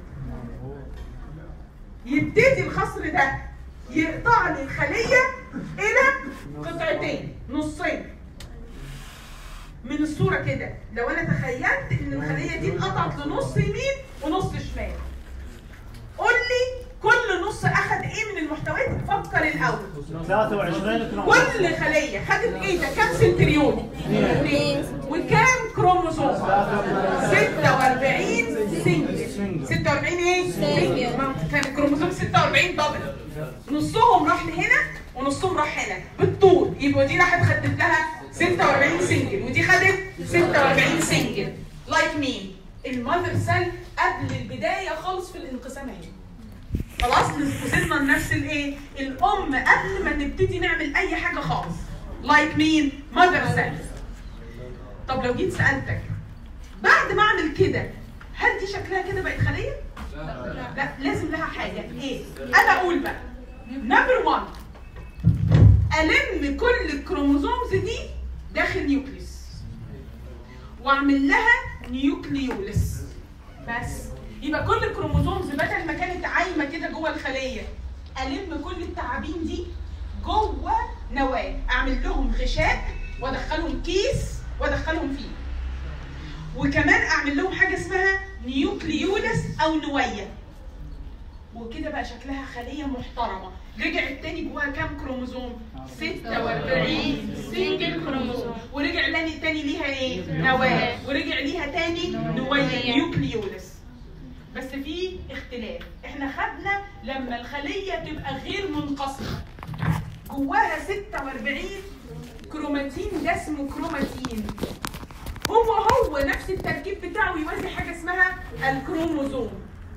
يبتدي الخصر ده يقطع لي الخليه الى قطعتين نصين من الصوره كده لو انا تخيلت ان الخليه دي اتقطعت لنص يمين ونص شمال قول لي كل نص اخد ايه من المحتويات فكر الاول 23 كل خليه خدت ايه ده كام سنتريون اثنين وكام كروموسوم 46 سنجل 46 ايه سنجل ما كان الكروموسوم 46 دبل نصهم راح لهنا ونصهم راح هنا بالطول يبقى دي راحت خدت لها 46 سنجل ودي خدت 46 سنجل لايك مين المذر سيل قبل البدايه خالص في الانقسام اهي خلاص وصلنا لنفس الايه الام قبل ما نبتدي نعمل اي حاجه خالص لايك مين ماذر سيل طب لو جيت سالتك بعد ما اعمل كده هل دي شكلها كده بقت خليه لا لازم لها حاجه ايه انا اقول بقى نمبر 1 الم كل الكروموزومز دي داخل نيوكليس واعمل لها نيوكليولس بس يبقى كل الكروموزومز بدل ما كانت عايمه كده جوه الخليه الم كل التعابين دي جوه نواه اعمل لهم غشاء وادخلهم كيس وادخلهم فيه وكمان اعمل لهم حاجه اسمها نيوكليولس او نويه وكده بقى شكلها خليه محترمه رجعت تاني جواها كام كروموزوم 46 سنجل كروموزوم ورجع تاني تاني ليها ايه نواه ورجع ليها تاني نويه نيوكليولس بس في اختلاف احنا خدنا لما الخليه تبقى غير منقسمه جواها 46 كروماتين ده اسمه كروماتين هو هو نفس التركيب بتاعه يوازي حاجه اسمها الكروموزوم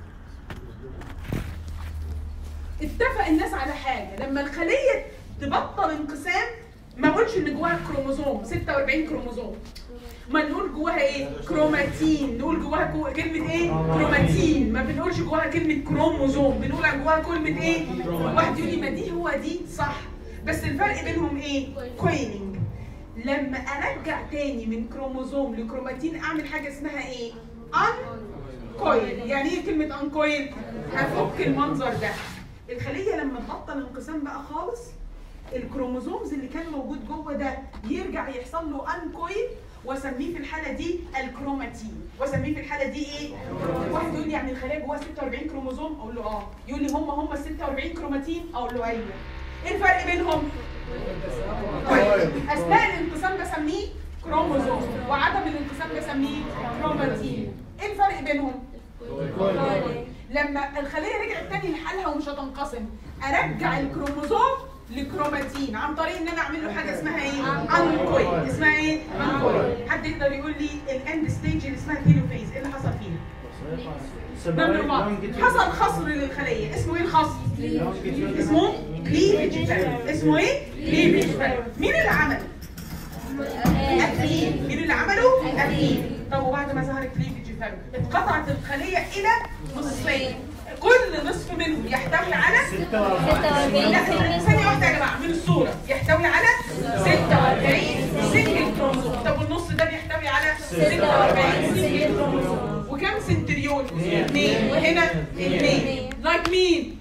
اتفق الناس على حاجه لما الخليه تبطل انقسام ما اقولش ان جواها كروموزوم 46 كروموزوم ما نقول جواها ايه كروماتين نقول جواها كو... كلمه ايه كروماتين ما بنقولش جواها كلمه كروموزوم بنقول جواها كلمه ايه واحد يقول لي ما دي هو دي صح بس الفرق بينهم ايه كويننج لما ارجع تاني من كروموزوم لكروماتين اعمل حاجه اسمها ايه ان كويل يعني ايه كلمه ان كويل هفك المنظر ده الخليه لما تبطل انقسام بقى خالص الكروموزومز اللي كان موجود جوه ده يرجع يحصل له ان كويل واسميه في الحاله دي الكروماتين واسميه في الحاله دي ايه واحد يقول لي يعني الخليه جواها 46 كروموزوم اقول له اه يقول لي هم هم ال 46 كروماتين اقول له ايوه ايه الفرق بينهم كويس اثناء الانقسام بسميه كروموزوم وعدم الانقسام بسميه كروماتين ايه الفرق بينهم لما الخليه رجعت تاني لحالها ومش هتنقسم ارجع الكروموزوم لكروماتين عن طريق ان انا اعمل له حاجه اسمها ايه؟ انكويل اسمها ايه؟ انكويل حد يقدر يقول لي الاند ستيج اللي اسمها كيلوفيز ايه اللي حصل فيها؟ نمبر 1 حصل خصر للخليه اسمه ايه الخصر؟ اسمه كليفج اسمه ايه؟ كليفج مين اللي عمل؟ اكلين مين اللي عمله؟ اكلين طب وبعد ما ظهر كليفج فالو اتقطعت الخليه الى نصفين كل نصف منهم يحتوي على لا ثانية واحدة يا جماعة من الصورة يحتوي على 46 سنجل كروموزوم طب والنص ده بيحتوي على 46 سنجل كروموزوم وكم سنتريون؟ اثنين وهنا اثنين لايك مين؟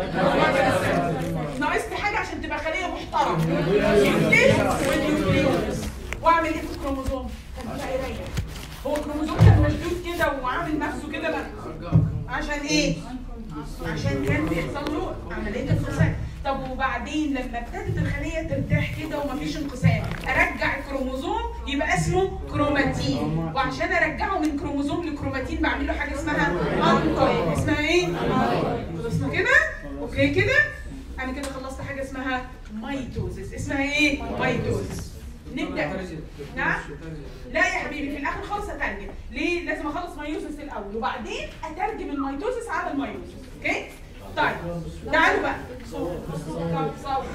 ناقص لي حاجة عشان تبقى خلية محترمة نيوكليس والنيوكليوس واعمل ايه في الكروموزوم؟ خليها يريح هو الكروموزوم كان مشدود كده وعامل نفسه كده لا عشان ايه؟ عشان كان بيحصل له عمليه انقسام طب وبعدين لما ابتدت الخليه ترتاح كده ومفيش انقسام ارجع الكروموزوم يبقى اسمه كروماتين وعشان ارجعه من كروموزوم لكروماتين بعمل له حاجه اسمها انكويل اسمها ايه؟ خلصنا كده؟ اوكي كده؟ انا كده خلصت حاجه اسمها مايتوزس اسمها ايه؟ مايتوزس نبدا نعم لا يا حبيبي في الاخر خالص اترجم ليه لازم اخلص مايوسس الاول وبعدين اترجم الميتوسس على المايوسس اوكي طيب تعالوا بقى صور صور صور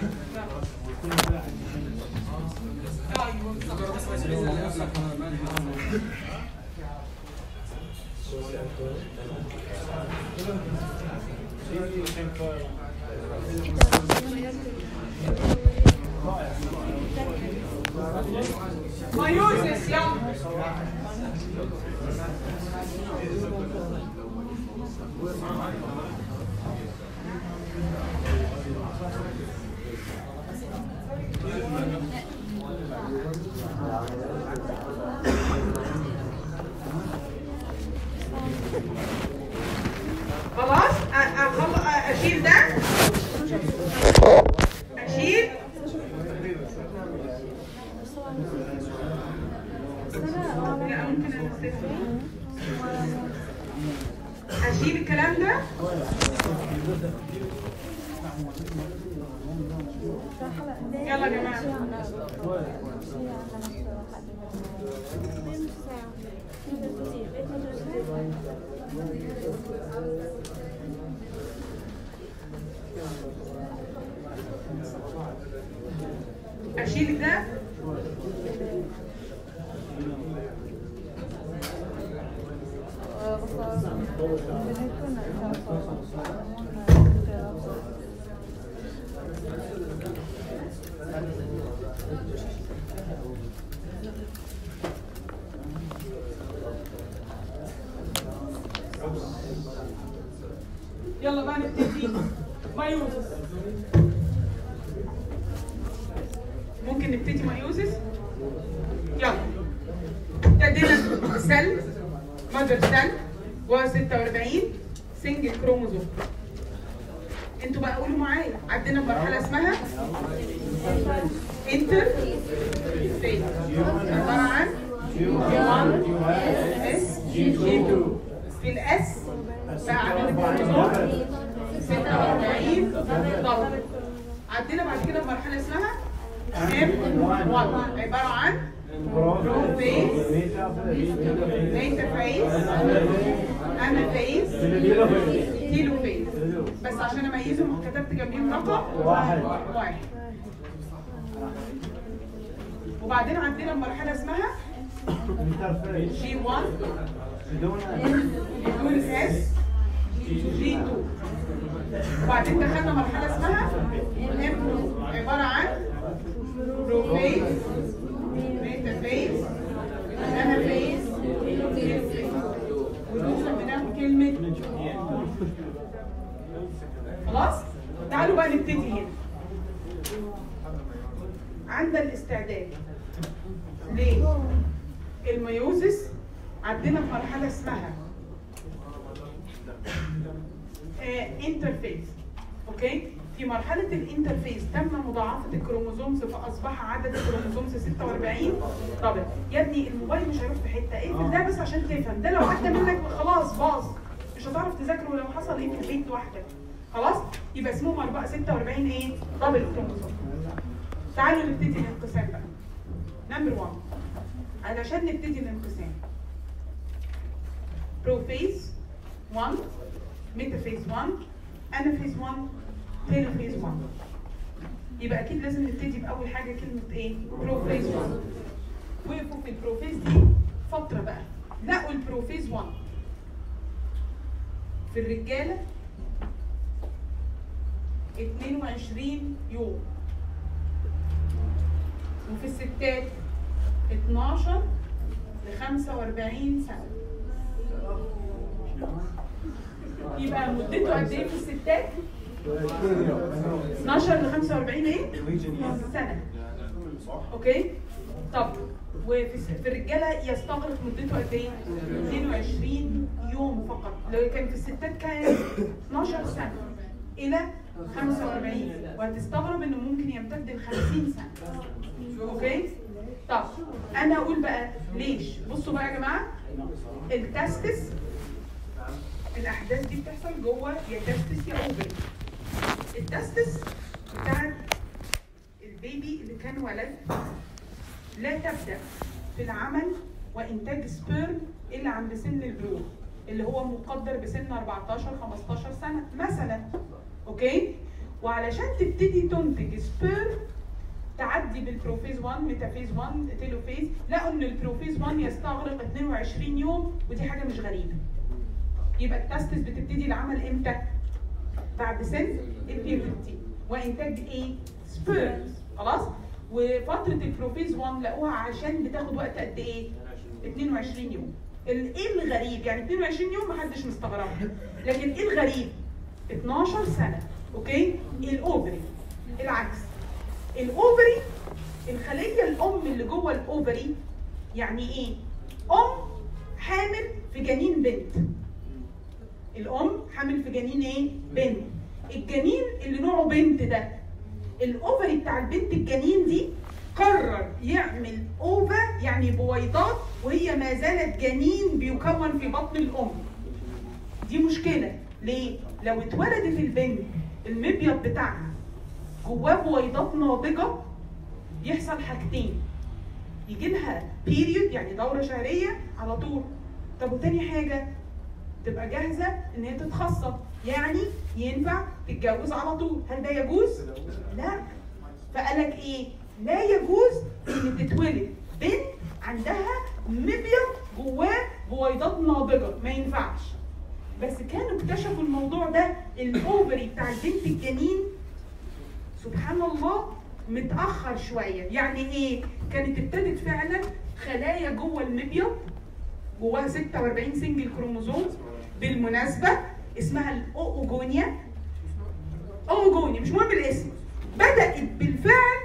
ايوه بالظبط. مايوسس يلا خلاص أ- أخل- أ- اشيل ده اشيل لا ممكن انزلها اشيل الكلام ده يلا يا جماعه اشيل ده يلا بقى نبتدي مايوزس ممكن نبتدي مايوزس يلا ابتدينا سيل مادر سيل و 46 سنجل كروموزوم انتوا بقى قولوا معايا عدينا بمرحله اسمها انتر فيز عباره عن اس جي 2 في الاس بقى عندنا كروموزوم 46 ضغط عدينا بعد كده بمرحله اسمها ام 1 عباره عن بروفيز ميتافيز انافيز تيلوفيز بس عشان اميزهم كتبت جنبيهم رقم واحد. واحد وبعدين عندنا مرحله اسمها انترفيس جي 1 بدون بدون اس جي 2 وبعدين دخلنا مرحله اسمها ام عباره عن بروفيز ميتافيز انافيز تيلوفيز ودول سميناهم كلمه خلاص تعالوا بقى نبتدي هنا عند الاستعداد ليه الميوزس عدينا في مرحله اسمها انترفيز اوكي في مرحله الانترفيز تم مضاعفه الكروموزومز فاصبح عدد الكروموزومز 46 طب يا ابني الموبايل مش هيروح في حته اقفل ده بس عشان تفهم ده لو عدى منك خلاص باظ مش هتعرف تذاكره لو حصل ايه في البيت لوحدك خلاص يبقى اسمهم 4 46 ايه دبل كروموزوم تعالوا نبتدي الانقسام بقى نمبر 1 علشان نبتدي الانقسام بروفيز 1 ميتافيز 1 انافيز 1 تيلوفيز 1 يبقى اكيد لازم نبتدي باول حاجه كلمه ايه بروفيز 1 وقفوا في البروفيز دي فتره بقى لقوا البروفيز 1 في الرجاله 22 يوم وفي الستات 12 ل 45 سنه يبقى مدته قد ايه في الستات 12 ل 45 ايه سنه اوكي طب وفي الس- في الرجاله يستغرق مدته قد ايه 22 يوم فقط لو كان في الستات كان 12 سنه الى 45 وهتستغرب انه ممكن يمتد ل 50 سنه اوكي طب انا اقول بقى ليش بصوا بقى يا جماعه التستس الاحداث دي بتحصل جوه يا تستس يا اوفري التستس بتاعت البيبي اللي كان ولد لا تبدا في العمل وانتاج سبيرم الا عند سن البلوغ اللي هو مقدر بسن 14 15 سنه مثلا اوكي وعلشان تبتدي تنتج سبيرم تعدي بالبروفيز 1 ميتافيز 1 تيلوفيز لقوا ان البروفيز 1 يستغرق 22 يوم ودي حاجه مش غريبه يبقى التستس بتبتدي العمل امتى؟ بعد سن البيوبرتي وانتاج ايه؟ سبيرمز خلاص؟ وفتره البروفيز 1 لقوها عشان بتاخد وقت قد ايه؟ 22 يوم. ال- ايه الغريب؟ يعني 22 يوم محدش مستغربها لكن ايه الغريب؟ 12 سنه اوكي؟ الاوفري العكس الاوفري الخليه الام اللي جوه الاوفري يعني ايه؟ ام حامل في جنين بنت الام حامل في جنين ايه؟ بنت الجنين اللي نوعه بنت ده الاوفري بتاع البنت الجنين دي قرر يعمل اوفا يعني بويضات وهي ما زالت جنين بيكون في بطن الام دي مشكله ليه لو اتولدت البنت المبيض بتاعها جواه بويضات ناضجه يحصل حاجتين يجي لها بيريود يعني دوره شهريه على طول طب وتاني حاجه تبقى جاهزه ان هي تتخصب يعني ينفع تتجوز على طول هل ده يجوز لا فقالك ايه لا يجوز ان تتولد بنت عندها مبيض جواه بويضات ناضجه ما ينفعش بس كانوا اكتشفوا الموضوع ده الاوفري بتاع البنت الجنين سبحان الله متاخر شويه يعني ايه كانت ابتدت فعلا خلايا جوه المبيض جواها 46 سنجل كروموزوم بالمناسبه اسمها الاوجونيا اوجونيا مش مهم الاسم بدات بالفعل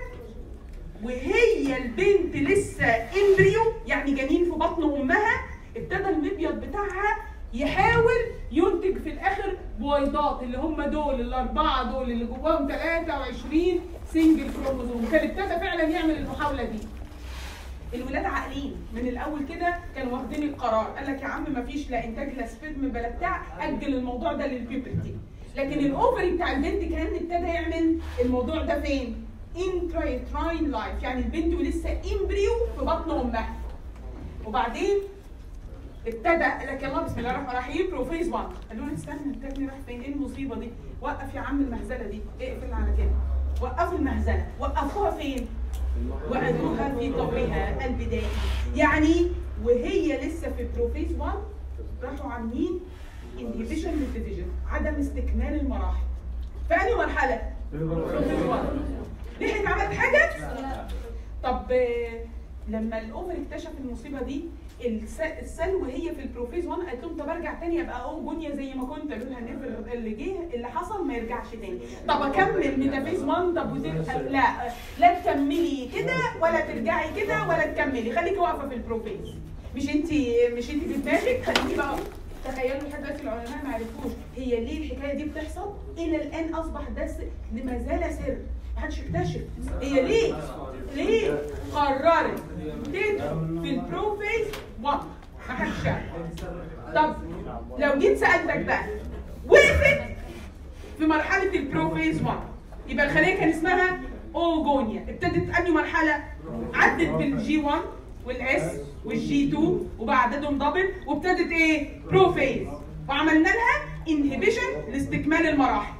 وهي البنت لسه امبريو يعني جنين في بطن امها ابتدى المبيض بتاعها يحاول ينتج في الاخر بويضات اللي هم دول الاربعه دول اللي جواهم 23 سنجل كروموزوم كان ابتدى فعلا يعمل المحاوله دي الولاد عاقلين من الاول كده كانوا واخدين القرار قال لك يا عم ما فيش لا انتاج لا سبرم بلا بتاع اجل الموضوع ده للبيوبرتي لكن الاوفري بتاع البنت كان ابتدى يعمل الموضوع ده فين؟ انترايتراين لايف يعني البنت ولسه امبريو في بطن امها وبعدين ابتدى قال لك يلا بسم الله الرحمن الرحيم بروفيز 1 قالوا له استنى التاني راح فين ايه المصيبه دي وقف يا عم المهزله دي اقفل على كده وقفوا المهزله وقفوها فين وأدوها في طورها البدائي يعني وهي لسه في بروفيز 1 راحوا عاملين انهبيشن للديفيجن عدم استكمال المراحل في أنهي مرحلة؟ بروفيز 1 لحقت عملت حاجة؟ طب آه، لما الاوفر اكتشف المصيبه دي الس- السل وهي في البروفيز 1 قالت لهم طب ارجع تاني ابقى او جونيا زي ما كنت قالوا لها نقفل اللي جه اللي حصل ما يرجعش تاني طب اكمل ميتافيز 1 طب ودي لا لا تكملي كده ولا ترجعي كده ولا تكملي خليكي واقفه في البروفيز مش انت مش انت في دماغك خليكي بقى تخيلوا لحد دلوقتي العلماء ما عرفوش هي ليه الحكايه دي بتحصل الى الان اصبح ده س- ما زال سر محدش اكتشف هي ليه ليه قررت تدخل في البروفيز 1 محدش يعرف طب لو جيت سالتك بقى وقفت في مرحله البروفيز 1 يبقى الخليه كان اسمها اوجونيا ابتدت انهي مرحله عدت بالجي 1 والاس والجي 2 وبعددهم دبل وابتدت ايه بروفيز وعملنا لها انهبيشن لاستكمال المراحل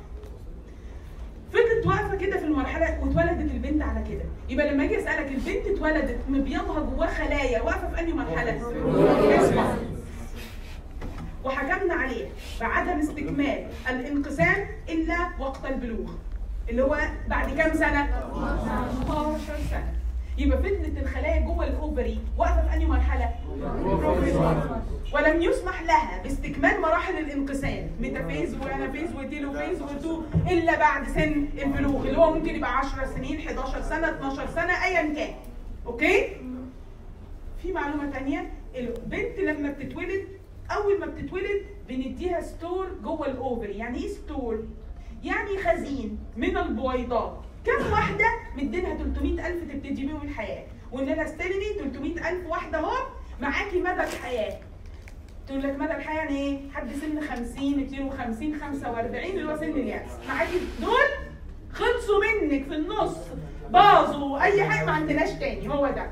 فضلت واقفه كده في المرحله واتولدت البنت على كده يبقى لما اجي اسالك البنت اتولدت مبيضها جواه خلايا واقفه في انهي مرحله اسمع. وحكمنا عليه بعدم استكمال الانقسام الا وقت البلوغ اللي هو بعد كام سنه 12 سنه يبقى فضلت الخلايا جوه الاوفري واقفه في انهي مرحله ولم يسمح لها باستكمال مراحل الانقسام ميتافيز وانافيز وتيلوفيز وتو الا بعد سن البلوغ اللي هو ممكن يبقى 10 سنين 11 سنه 12 سنه ايا كان اوكي في معلومه تانية البنت لما بتتولد اول ما بتتولد بنديها ستور جوه الاوفري يعني ايه ستور يعني خزين من البويضات كم واحده مدينها 300000 تبتدي بيهم الحياه وان انا استلمي 300000 واحده اهو معاكي مدى الحياه تقول لك مدى الحياه يعني ايه؟ حد سن 50 52 45 اللي هو سن اليأس معاكي دول خلصوا منك في النص باظوا اي حاجه ما عندناش تاني هو ده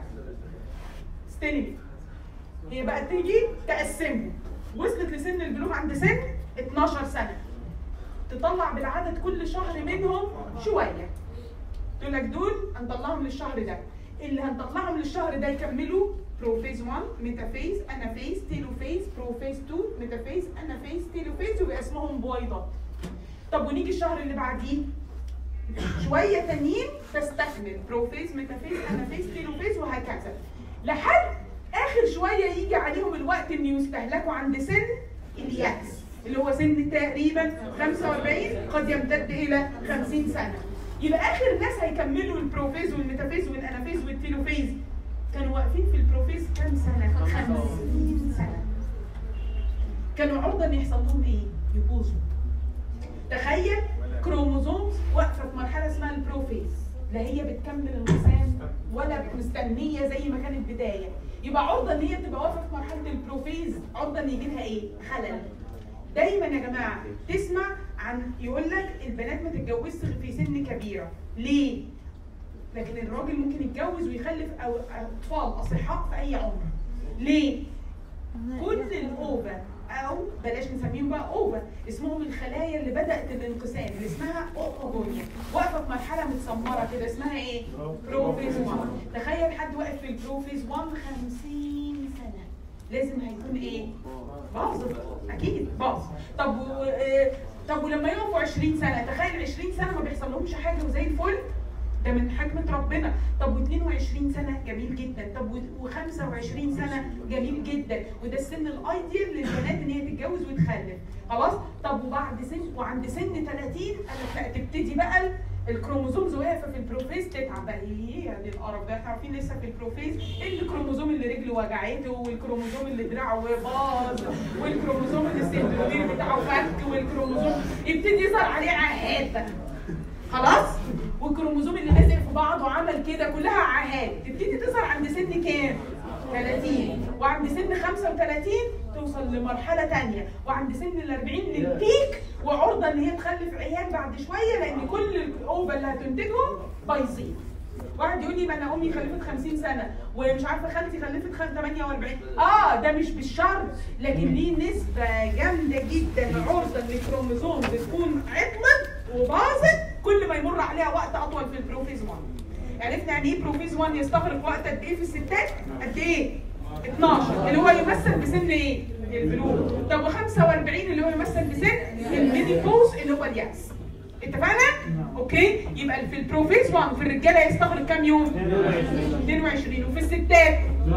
استلمي هي بقى تيجي تقسمهم وصلت لسن البلوغ عند سن 12 سنه تطلع بالعدد كل شهر منهم شويه تقول لك دول هنطلعهم للشهر ده اللي هنطلعهم للشهر ده يكملوا بروفيز 1 ميتافيز انافيز تيلوفيز بروفيز 2 ميتافيز انافيز تيلوفيز ويبقى اسمهم بويضات طب ونيجي الشهر اللي بعديه شويه تانيين تستكمل بروفيز ميتافيز انافيز تيلوفيز وهكذا لحد اخر شويه يجي عليهم الوقت ان يستهلكوا عند سن اليأس اللي هو سن تقريبا 45 قد يمتد الى 50 سنه يبقى اخر ناس هيكملوا البروفيز والميتافيز والانافيز والتيلوفيز كانوا واقفين في البروفيز كام سنه 50 سنه كانوا عرضه ان يحصل لهم ايه يبوظوا تخيل كروموزومز واقفه في مرحله اسمها البروفيز لا هي بتكمل الانقسام ولا مستنيه زي ما كانت بدايه يبقى عرضه ان هي تبقى واقفه في مرحله البروفيز عرضه ان يجي لها ايه خلل دايما يا جماعه تسمع عن يقول لك البنات ما تتجوزش في سن كبيره ليه لكن الراجل ممكن يتجوز ويخلف أو اطفال اصحاء في اي عمر ليه كل الاوفا او بلاش نسميهم بقى اوفا اسمهم الخلايا اللي بدات الانقسام اللي اسمها اوفونيا واقفه في مرحله متسمره كده اسمها ايه بروفيز 1 تخيل حد واقف في البروفيز 1 50 سنه لازم هيكون ايه باظت اكيد باظ طب و... آه، طب ولما يقفوا 20 سنه تخيل 20 سنه ما بيحصل لهمش حاجه وزي الفل ده من حكمه ربنا طب و22 سنه جميل جدا طب و25 سنه جميل جدا وده السن الايديال للبنات ان هي تتجوز وتخلف خلاص طب وبعد سن وعند سن 30 قالت لا تبتدي بقى ال- الكروموزومز واقفه في البروفيز تتعب بقى ايه يعني القرف ده احنا عارفين لسه في البروفيز الكروموزوم اللي رجله وجعته والكروموزوم اللي دراعه باظ والكروموزوم اللي السنترومير بتاعه فك والكروموزوم يبتدي يظهر عليه عاهات بقى خلاص والكروموزوم اللي لازق في بعضه عمل كده كلها عاهات تبتدي تظهر عند سن كام 30 وعند سن 35 توصل لمرحلة تانية وعند سن ال 40 للبيك وعرضة ان هي تخلف عيال بعد شوية لان كل الاوفا اللي هتنتجهم بايظين واحد يقول لي ما انا امي خلفت 50 سنه ومش عارفه خالتي خلفت خ- 48 اه ده مش بالشرط لكن ليه نسبه جامده جدا عرضه ان الكروموزوم بتكون عطلت وباظت كل ما يمر عليها وقت اطول في البروفيز 1 عرفنا يعني ايه بروفيز 1 يستغرق وقت قد ايه في الستات؟ قد ايه؟ 12 اللي هو يمثل بسن ايه؟ البلوغ طب و45 اللي هو يمثل بسن الميديبوز اللي هو اليأس اتفقنا؟ اوكي يبقى في البروفيز 1 في الرجاله يستغرق كام يوم؟ 22 وفي الستات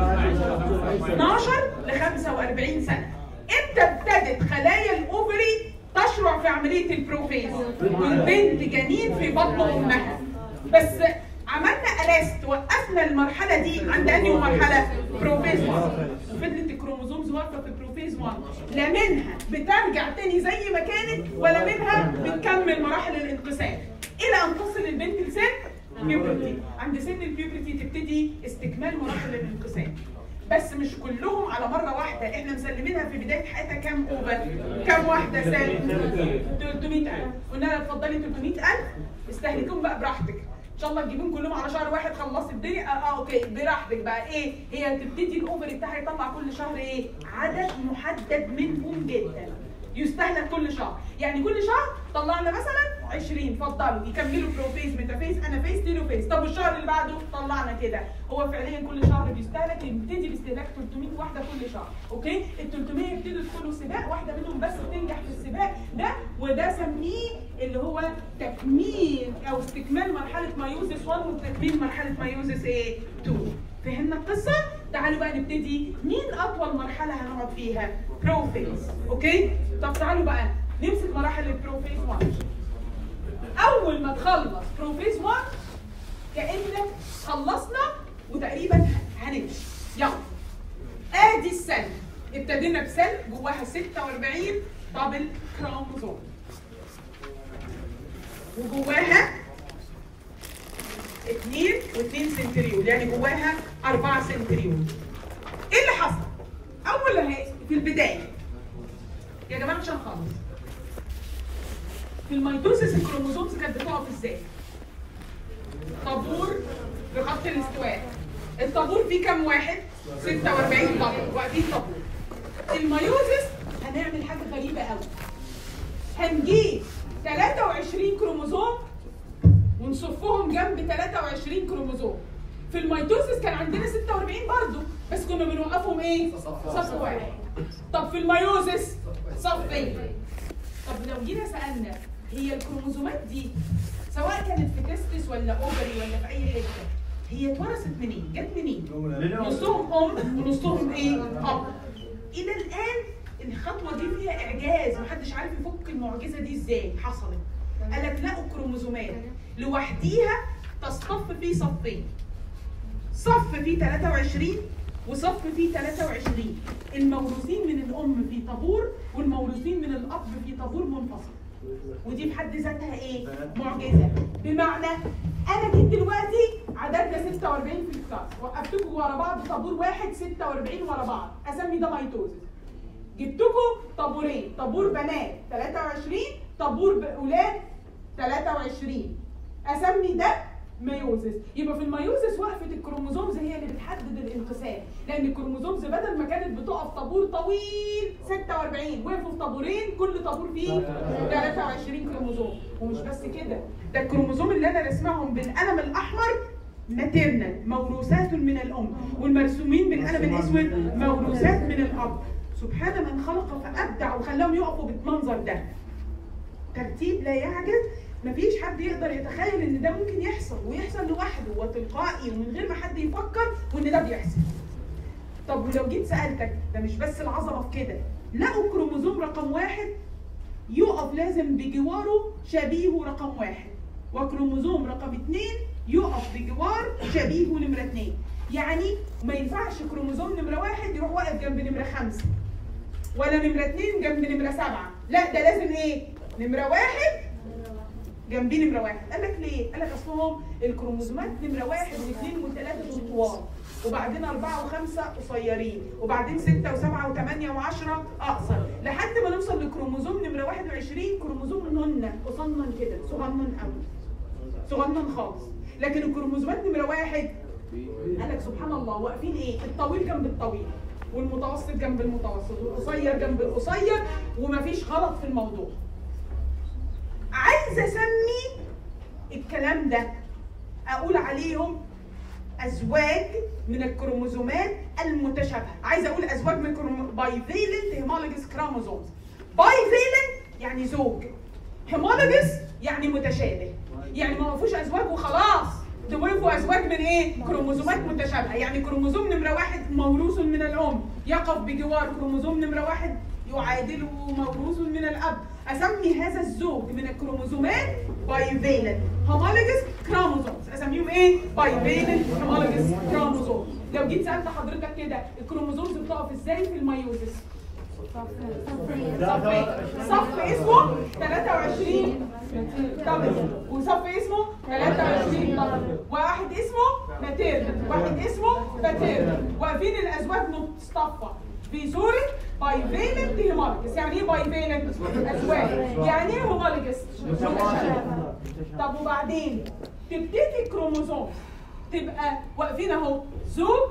12 ل 45 سنه امتى ابتدت خلايا الاوفري تشرع في عمليه البروفيز والبنت جنين في بطن امها بس عملنا الاست وقفنا المرحله دي عند انهي مرحله بروفيز 1 وفضلت الكروموزومز واقفه في بروفيز 1 لا منها بترجع تاني زي ما كانت ولا منها بتكمل مراحل الانقسام الى ان تصل البنت لسن بيوبرتي عند سن البيوبرتي تبتدي استكمال مراحل الانقسام بس مش كلهم على مره واحده احنا مسلمينها في بدايه حياتها كام اوفر كام واحده سالم 300000 قلنا لها اتفضلي 300000 استهلكيهم بقى براحتك ان شاء الله تجيبهم كلهم على شهر واحد خلصت الدنيا اه, آه اوكي براحتك بقى ايه هي تبتدي الاوفر بتاعها يطلع كل شهر ايه عدد محدد منهم جدا يستهلك كل شهر يعني كل شهر طلعنا مثلا 20 فضلوا يكملوا بروفيز ميتافيز انافيز تيلوفيز طب والشهر اللي بعده طلعنا كده هو فعليا كل شهر بيستهلك يبتدي باستهلاك 300 واحده كل شهر اوكي ال 300 يبتدوا يدخلوا سباق واحده منهم بس تنجح في السباق ده وده سميه اللي هو تكميل او استكمال مرحله مايوزس 1 وتكميل مرحله مايوزس ايه 2 فهمنا القصه تعالوا بقى نبتدي مين اطول مرحله هنقعد فيها بروفيز اوكي طب تعالوا بقى نمسك مراحل البروفيز 1 اول ما تخلص بروفيز 1 كانك خلصنا وتقريبا هنمشي يلا ادي السل ابتدينا بسل جواها 46 دبل كروموزوم وجواها اثنين واثنين سنتريول يعني جواها أربعة سنتريول ايه اللي حصل؟ أول هي- في البداية يا جماعة عشان خالص في الميتوسيس الكروموزومز كانت بتقف ازاي؟ طابور بخط الاستواء الطابور فيه كام واحد؟ 46 طابور واقفين طابور الميوزيس هنعمل حاجة غريبة قوي هنجيب 23 كروموزوم ونصفهم جنب 23 كروموزوم في الميتوسيس كان عندنا 46 برضه بس كنا بنوقفهم ايه؟ صف واحد طب في الميوزيس صفين طب لو جينا سالنا هي الكروموزومات دي سواء كانت في تستس ولا اوفري ولا في اي حته هي اتورثت منين؟ جت منين؟ نصهم ام ونصهم ايه؟ اب الى الان الخطوه دي فيها اعجاز محدش عارف يفك المعجزه دي ازاي حصلت قال لك لقوا الكروموزومات لوحديها تصطف فيه صفين صف فيه 23 وصف فيه 23 الموروثين من الام في طابور والموروثين من الاب في طابور منفصل ودي في حد ذاتها ايه؟ معجزه بمعنى انا جيت دلوقتي عددنا 46 في الكلاس وقفتكم ورا بعض طابور واحد 46 ورا بعض اسمي ده ميتوزيس جبتكم طابورين طابور بنات 23 طابور اولاد 23 اسمي ده ميوزس يبقى في الميوزس وقفه الكروموزومز هي اللي بتحدد الانقسام لان الكروموزومز بدل ما كانت بتقف طابور طويل 46 وقفوا في طابورين كل طابور فيه 23 كروموزوم ومش بس كده ده الكروموزوم اللي انا رسمهم بالقلم الاحمر ماتيرنال موروثات من الام والمرسومين بالقلم الاسود موروثات من الاب سبحان من خلق فابدع وخلاهم يقفوا بالمنظر ده ترتيب لا يعجز مفيش حد يقدر يتخيل ان ده ممكن يحصل ويحصل لوحده وتلقائي ومن غير ما حد يفكر وان ده بيحصل طب ولو جيت سالتك ده مش بس العظمه في كده لقوا كروموزوم رقم واحد يقف لازم بجواره شبيهه رقم واحد وكروموزوم رقم اتنين يقف بجوار شبيهه نمرة اتنين يعني ما ينفعش كروموزوم نمرة واحد يروح واقف جنب نمرة خمسة ولا نمرة اتنين جنب نمرة سبعة لا ده لازم ايه نمرة واحد جنبيه نمرة واحد قال لك ليه؟ قال لك اصلهم الكروموزومات نمرة واحد واثنين وثلاثة دول طوال وبعدين أربعة وخمسة قصيرين وبعدين ستة وسبعة وثمانية وعشرة أقصر لحد ما نوصل لكروموزوم نمرة 21 كروموزوم نن قصنن كده صغنن قوي صغنن خالص لكن الكروموزومات نمرة واحد قال لك سبحان الله واقفين ايه؟ الطويل جنب الطويل والمتوسط جنب المتوسط والقصير جنب القصير ومفيش غلط في الموضوع. عايزه اسمي الكلام ده اقول عليهم ازواج من الكروموزومات المتشابهه عايزه اقول ازواج من بايفيلنت هيمولوجيس كروموزومز بايفيلنت يعني زوج هيمولوجيس يعني متشابه يعني ما وقفوش ازواج وخلاص دول وقفوا ازواج من ايه كروموزومات متشابهه يعني كروموزوم نمره واحد موروث من الام يقف بجوار كروموزوم نمره واحد يعادله موروث من الاب اسمي هذا الزوج من الكروموزومات بايفيلنت هومولوجيس كروموزومز اسميهم ايه بايفيلنت هومولوجيس كروموزوم لو جيت سالت حضرتك كده الكروموزومز بتقف ازاي في الميوزس صف ايه؟ صف اسمه 23 دبل وصف اسمه 23 دبل واحد اسمه ماتيرنال واحد اسمه باتيرنال واقفين الازواج مصطفى في صوره بايفيلنت هيمولوجيس يعني ايه بايفيلنت؟ ازواج يعني ايه هيمولوجيس؟ متشابهه طب وبعدين تبتدي الكروموزوم تبقى واقفين اهو زوج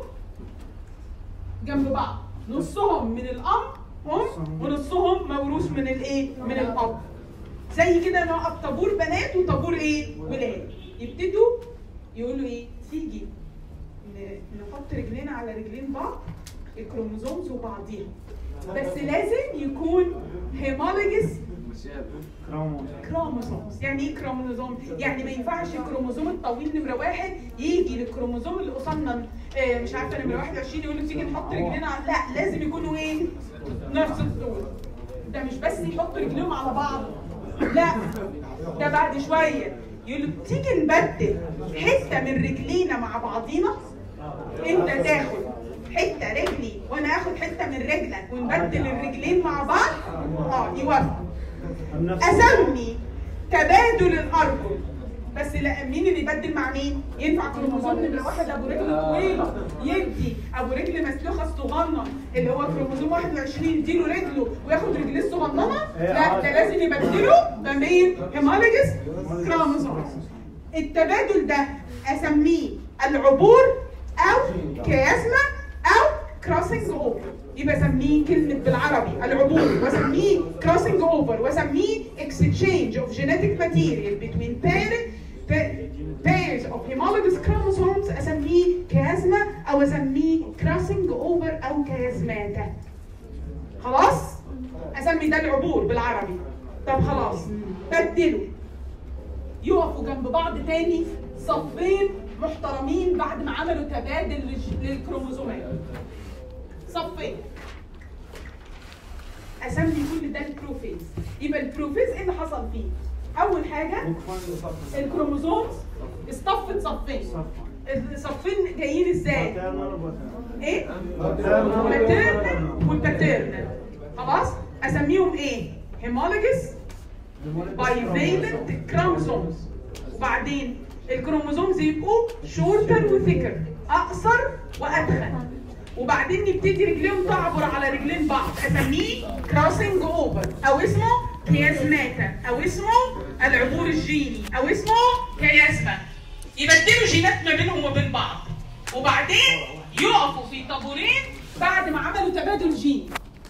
جنب بعض نصهم من الام هم ونصهم موروث من الايه؟ من الاب زي كده نقف طابور بنات وطابور ايه؟ ولاد يبتدوا يقولوا ايه؟ تيجي ن- نحط رجلينا على رجلين بعض الكروموزومز وبعضيها بس لازم يكون هيمولوجيس كروموزوم كروموزومز يعني ايه كروموزوم يعني ما ينفعش الكروموزوم الطويل نمره واحد يجي للكروموزوم اللي قصنن آه مش عارفه نمره 21 يقول لك تيجي نحط رجلينا على لا لازم يكونوا ايه نفس الطول ده مش بس يحطوا رجليهم على بعض لا ده بعد شويه يقول لك تيجي نبدل حته من رجلينا مع بعضينا انت تاخد حته رجلي وانا اخد حته من رجلك ونبدل الرجلين مع بعض اه يوافق اسمي تبادل الارجل بس لا مين اللي يبدل مع مين؟ ينفع كروموزوم نمره واحد ابو رجل طويل يدي ابو رجل مسلوخه الصغنن اللي هو كروموزوم 21 يديله رجله وياخد رجليه الصغننه؟ لا ده لازم يبدله ما بين هيمولوجيس كروموزوم التبادل ده اسميه العبور او كياسما او كروسنج اوفر يبقى اسميه كلمه بالعربي العبور واسميه كروسنج اوفر واسميه exchange of genetic material between parent pairs of homologous chromosomes اسميه كيازما او اسميه crossing over او كيازماتا خلاص اسمي ده العبور بالعربي طب خلاص بدلوا يقفوا جنب بعض تاني صفين محترمين بعد ما عملوا تبادل للج- للكروموزومات صفين اسمي كل ده البروفيز يبقى البروفيز ايه اللي حصل فيه اول حاجه الكروموزومز اصطفت صفين الصفين جايين ازاي ايه ماتيرنال والباتيرنال خلاص اسميهم ايه هيمولوجيس بايفيلنت كروموزومز وبعدين الكروموزومز يبقوا شورتر وثيكر اقصر وادخن وبعدين يبتدي رجليهم تعبر على رجلين بعض اسميه كروسنج اوفر او اسمه كيازماتا او اسمه العبور الجيني او اسمه كيازما يبدلوا جينات ما بينهم وبين بعض وبعدين يقفوا في طابورين بعد ما عملوا تبادل جيني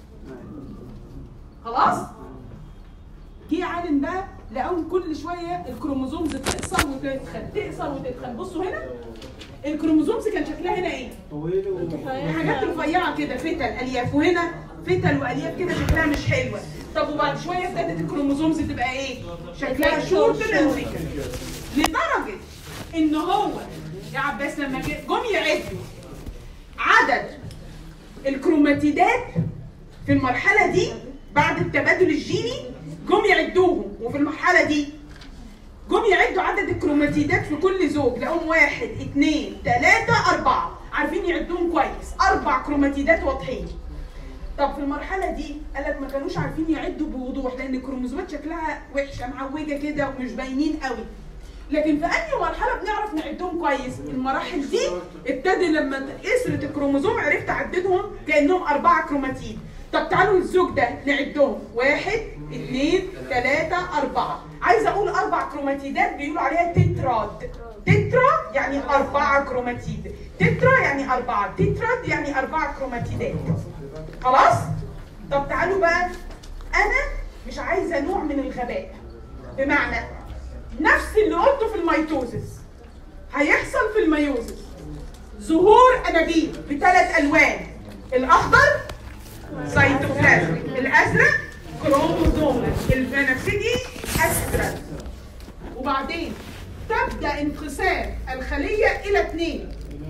خلاص جه عالم بقى لقاهم كل شويه الكروموزومز تقصر وتتخن تقصر وتتخن بصوا هنا الكروموزومز كان شكلها هنا ايه؟ طويل و... حاجات رفيعه كده فتل الياف وهنا فتل والياف كده شكلها مش حلوه طب وبعد شويه ابتدت الكروموزومز تبقى ايه شكلها شورت لانسيكل لدرجه ان هو يا عباس لما جه- جم يعدوا عدد الكروماتيدات في المرحله دي بعد التبادل الجيني جم يعدوهم وفي المرحله دي جم يعدوا عدد الكروماتيدات في كل زوج لقوهم واحد اثنين ثلاثة أربعة عارفين يعدوهم كويس أربع كروماتيدات واضحين طب في المرحلة دي قالك ما كانوش عارفين يعدوا بوضوح لأن الكروموزومات شكلها وحشة معوجة كده ومش باينين قوي لكن في أي مرحلة بنعرف نعدهم كويس المراحل دي ابتدي لما قسرة الكروموزوم عرفت أعددهم كأنهم أربعة كروماتيد طب تعالوا الزوج ده نعدهم واحد اثنين ثلاثة أربعة عايزة أقول أربع كروماتيدات بيقولوا عليها تتراد تترا يعني أربعة كروماتيد تترا يعني أربعة تتراد يعني أربعة كروماتيدات خلاص؟ طب تعالوا بقى أنا مش عايزة نوع من الغباء بمعنى نفس اللي قلته في الميتوزس هيحصل في الميوزس ظهور انابيب بثلاث الوان الاخضر سيتوبلازم الازرق كروموزوم البنفسجي ازرق وبعدين تبدا انقسام الخليه الى اثنين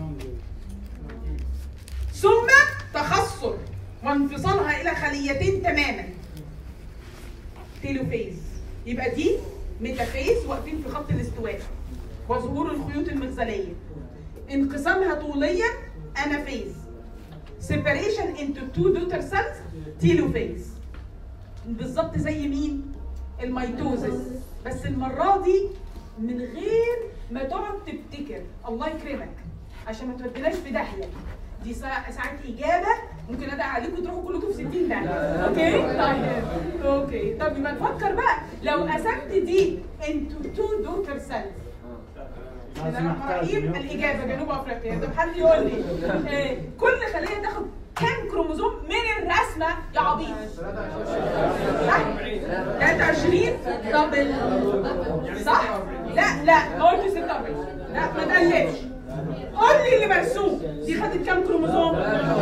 ثم تخصر وانفصالها الى خليتين تماما تيلوفيز يبقى دي ميتافيز واقفين في خط الاستواء وظهور الخيوط المغزليه انقسامها طوليا انافيز separation into two daughter cells تيلوفيز بالظبط زي مين الميتوزس بس المره دي من غير ما تقعد تبتكر الله يكرمك عشان ما توديناش في داهيه دي ساعة ساعات اجابه ممكن ادعي عليكم تروحوا كلكم في 60 داهيه اوكي طيب اوكي طب يبقى نفكر بقى لو قسمت دي into two daughter cells لازم احتاج رهيب اليوم. الاجابه جنوب افريقيا طب حد يقول لي آه، كل خليه تاخد كام كروموزوم من الرسمه يا عبيط صح 23 طب ال- صح لا لا ما قلت 46 لا ما تقلبش قول لي اللي مرسوم دي خدت كام كروموزوم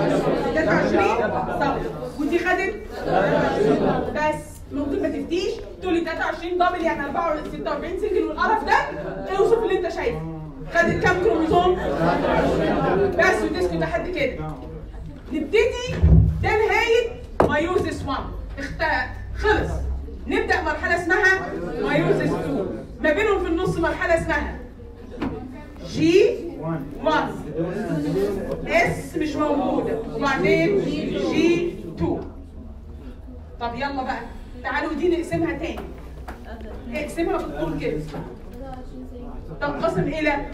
23 طب ودي خدت بس ممكن ما تفتيش تقول لي 23 دبل يعني 44 46 سنجل والقرف ده اوصف اللي انت شايفه خدت كام كروموزوم بس وتسكت لحد كده نبتدي ده نهايه مايوزس 1 اخت خلص نبدا مرحله اسمها مايوزس 2 ما بينهم في النص مرحله اسمها جي 1 اس مش موجوده وبعدين جي 2 طب يلا بقى تعالوا دي نقسمها تاني اقسمها بالطول كده تنقسم الى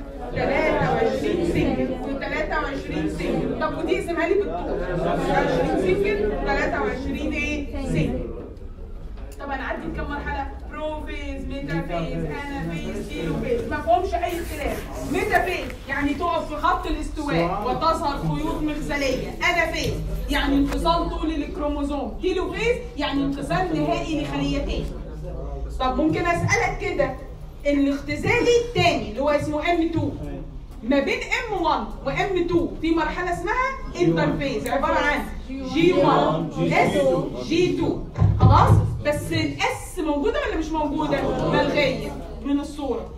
23 سنجل و23 سنجل طب ودي اقسمها لي بالطول 23 سنجل 23 ايه سنجل طب انا عدي بكام مرحله بروفيز ميتافيز انافيز كيلوفيز ما فيهمش اي اختلاف ميتافيز يعني تقف في خط الاستواء وتظهر خيوط مغزليه انافيز يعني انفصال طولي للكروموزوم كيلوفيز يعني انقسام نهائي لخليتين طب ممكن اسالك كده الاختزالي الثاني اللي هو اسمه ام 2 ما بين ام 1 وام 2 في مرحله اسمها انترفيز عباره عن جي 1 اس جي 2 خلاص بس الاس موجوده ولا مش موجوده ملغيه من الصوره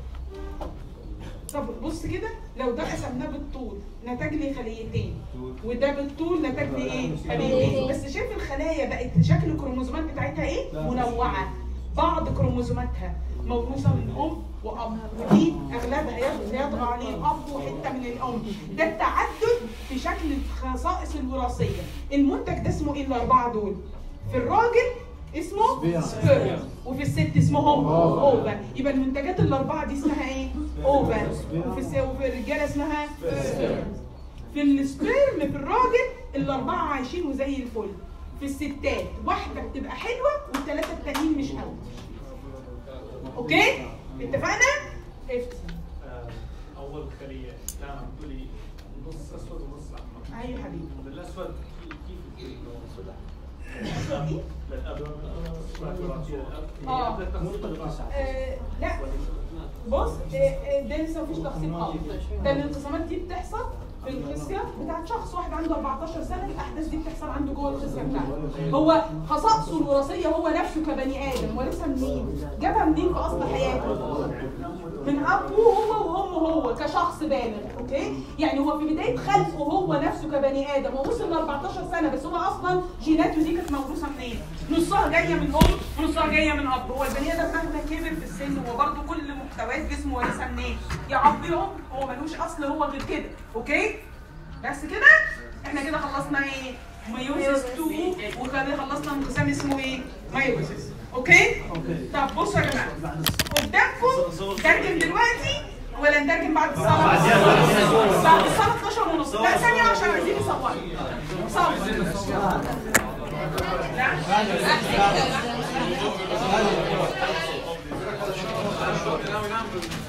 طب بص كده لو ده قسمناه بالطول نتج لي خليتين وده بالطول نتج لي ايه خليتين بس شايف الخلايا بقت شكل الكروموزومات بتاعتها ايه منوعه بعض كروموزوماتها موروثه من ام واب ودي اغلبها يطغى يطغى عليه الاب وحته من الام ده التعدد في شكل الخصائص الوراثيه المنتج ده اسمه ايه الاربعه دول في الراجل اسمه سبيرم وفي الست اسمهم اوفر يبقى المنتجات الاربعه دي اسمها ايه اوفر وفي الس- وفي الرجاله اسمها سبيرم في السبيرم في الراجل الاربعه عايشين وزي الفل في الستات واحده بتبقى حلوه والثلاثه التانيين مش قوي اوكي اتفقنا افتي اول خليه كان تقولي نص اسود ونص احمر ايوه حبيبي بالاسود كيف كيف الأسود إيه؟ للاب آه. آه، لا بص آه، آه، ده لسه مفيش تفصيل خالص ده الانقسامات دي بتحصل في الخصيه بتاعت شخص واحد عنده 14 سنه الاحداث دي بتحصل عنده جوه الخصيه بتاعته هو خصائصه الوراثيه هو نفسه كبني ادم ورثها منين؟ جابها منين في اصل حياته؟ من ابوه هو وامه هو كشخص بالغ اوكي يعني هو في بدايه خلقه هو نفسه كبني ادم ووصل ل 14 سنه بس هو اصلا جيناته دي كانت موروثه منين؟ نصها جايه من ام ونصها جايه من اب هو البني ادم مهما كبر في السن هو برضه كل محتويات جسمه وارثها منين؟ يا اب يا ام هو ملوش اصل هو غير كده اوكي؟ بس كده احنا كده خلصنا ايه؟ مايوسيس 2 وكده خلصنا انقسام اسمه ايه؟ مايوسيس اوكي؟ اوكي طب بصوا يا جماعه قدامكم نترجم دلوقتي ولا نترجم بعد الصلاه؟ بعد الصلاه 12 ونص لا ثانيه عشان عايزين يصوروا صور لا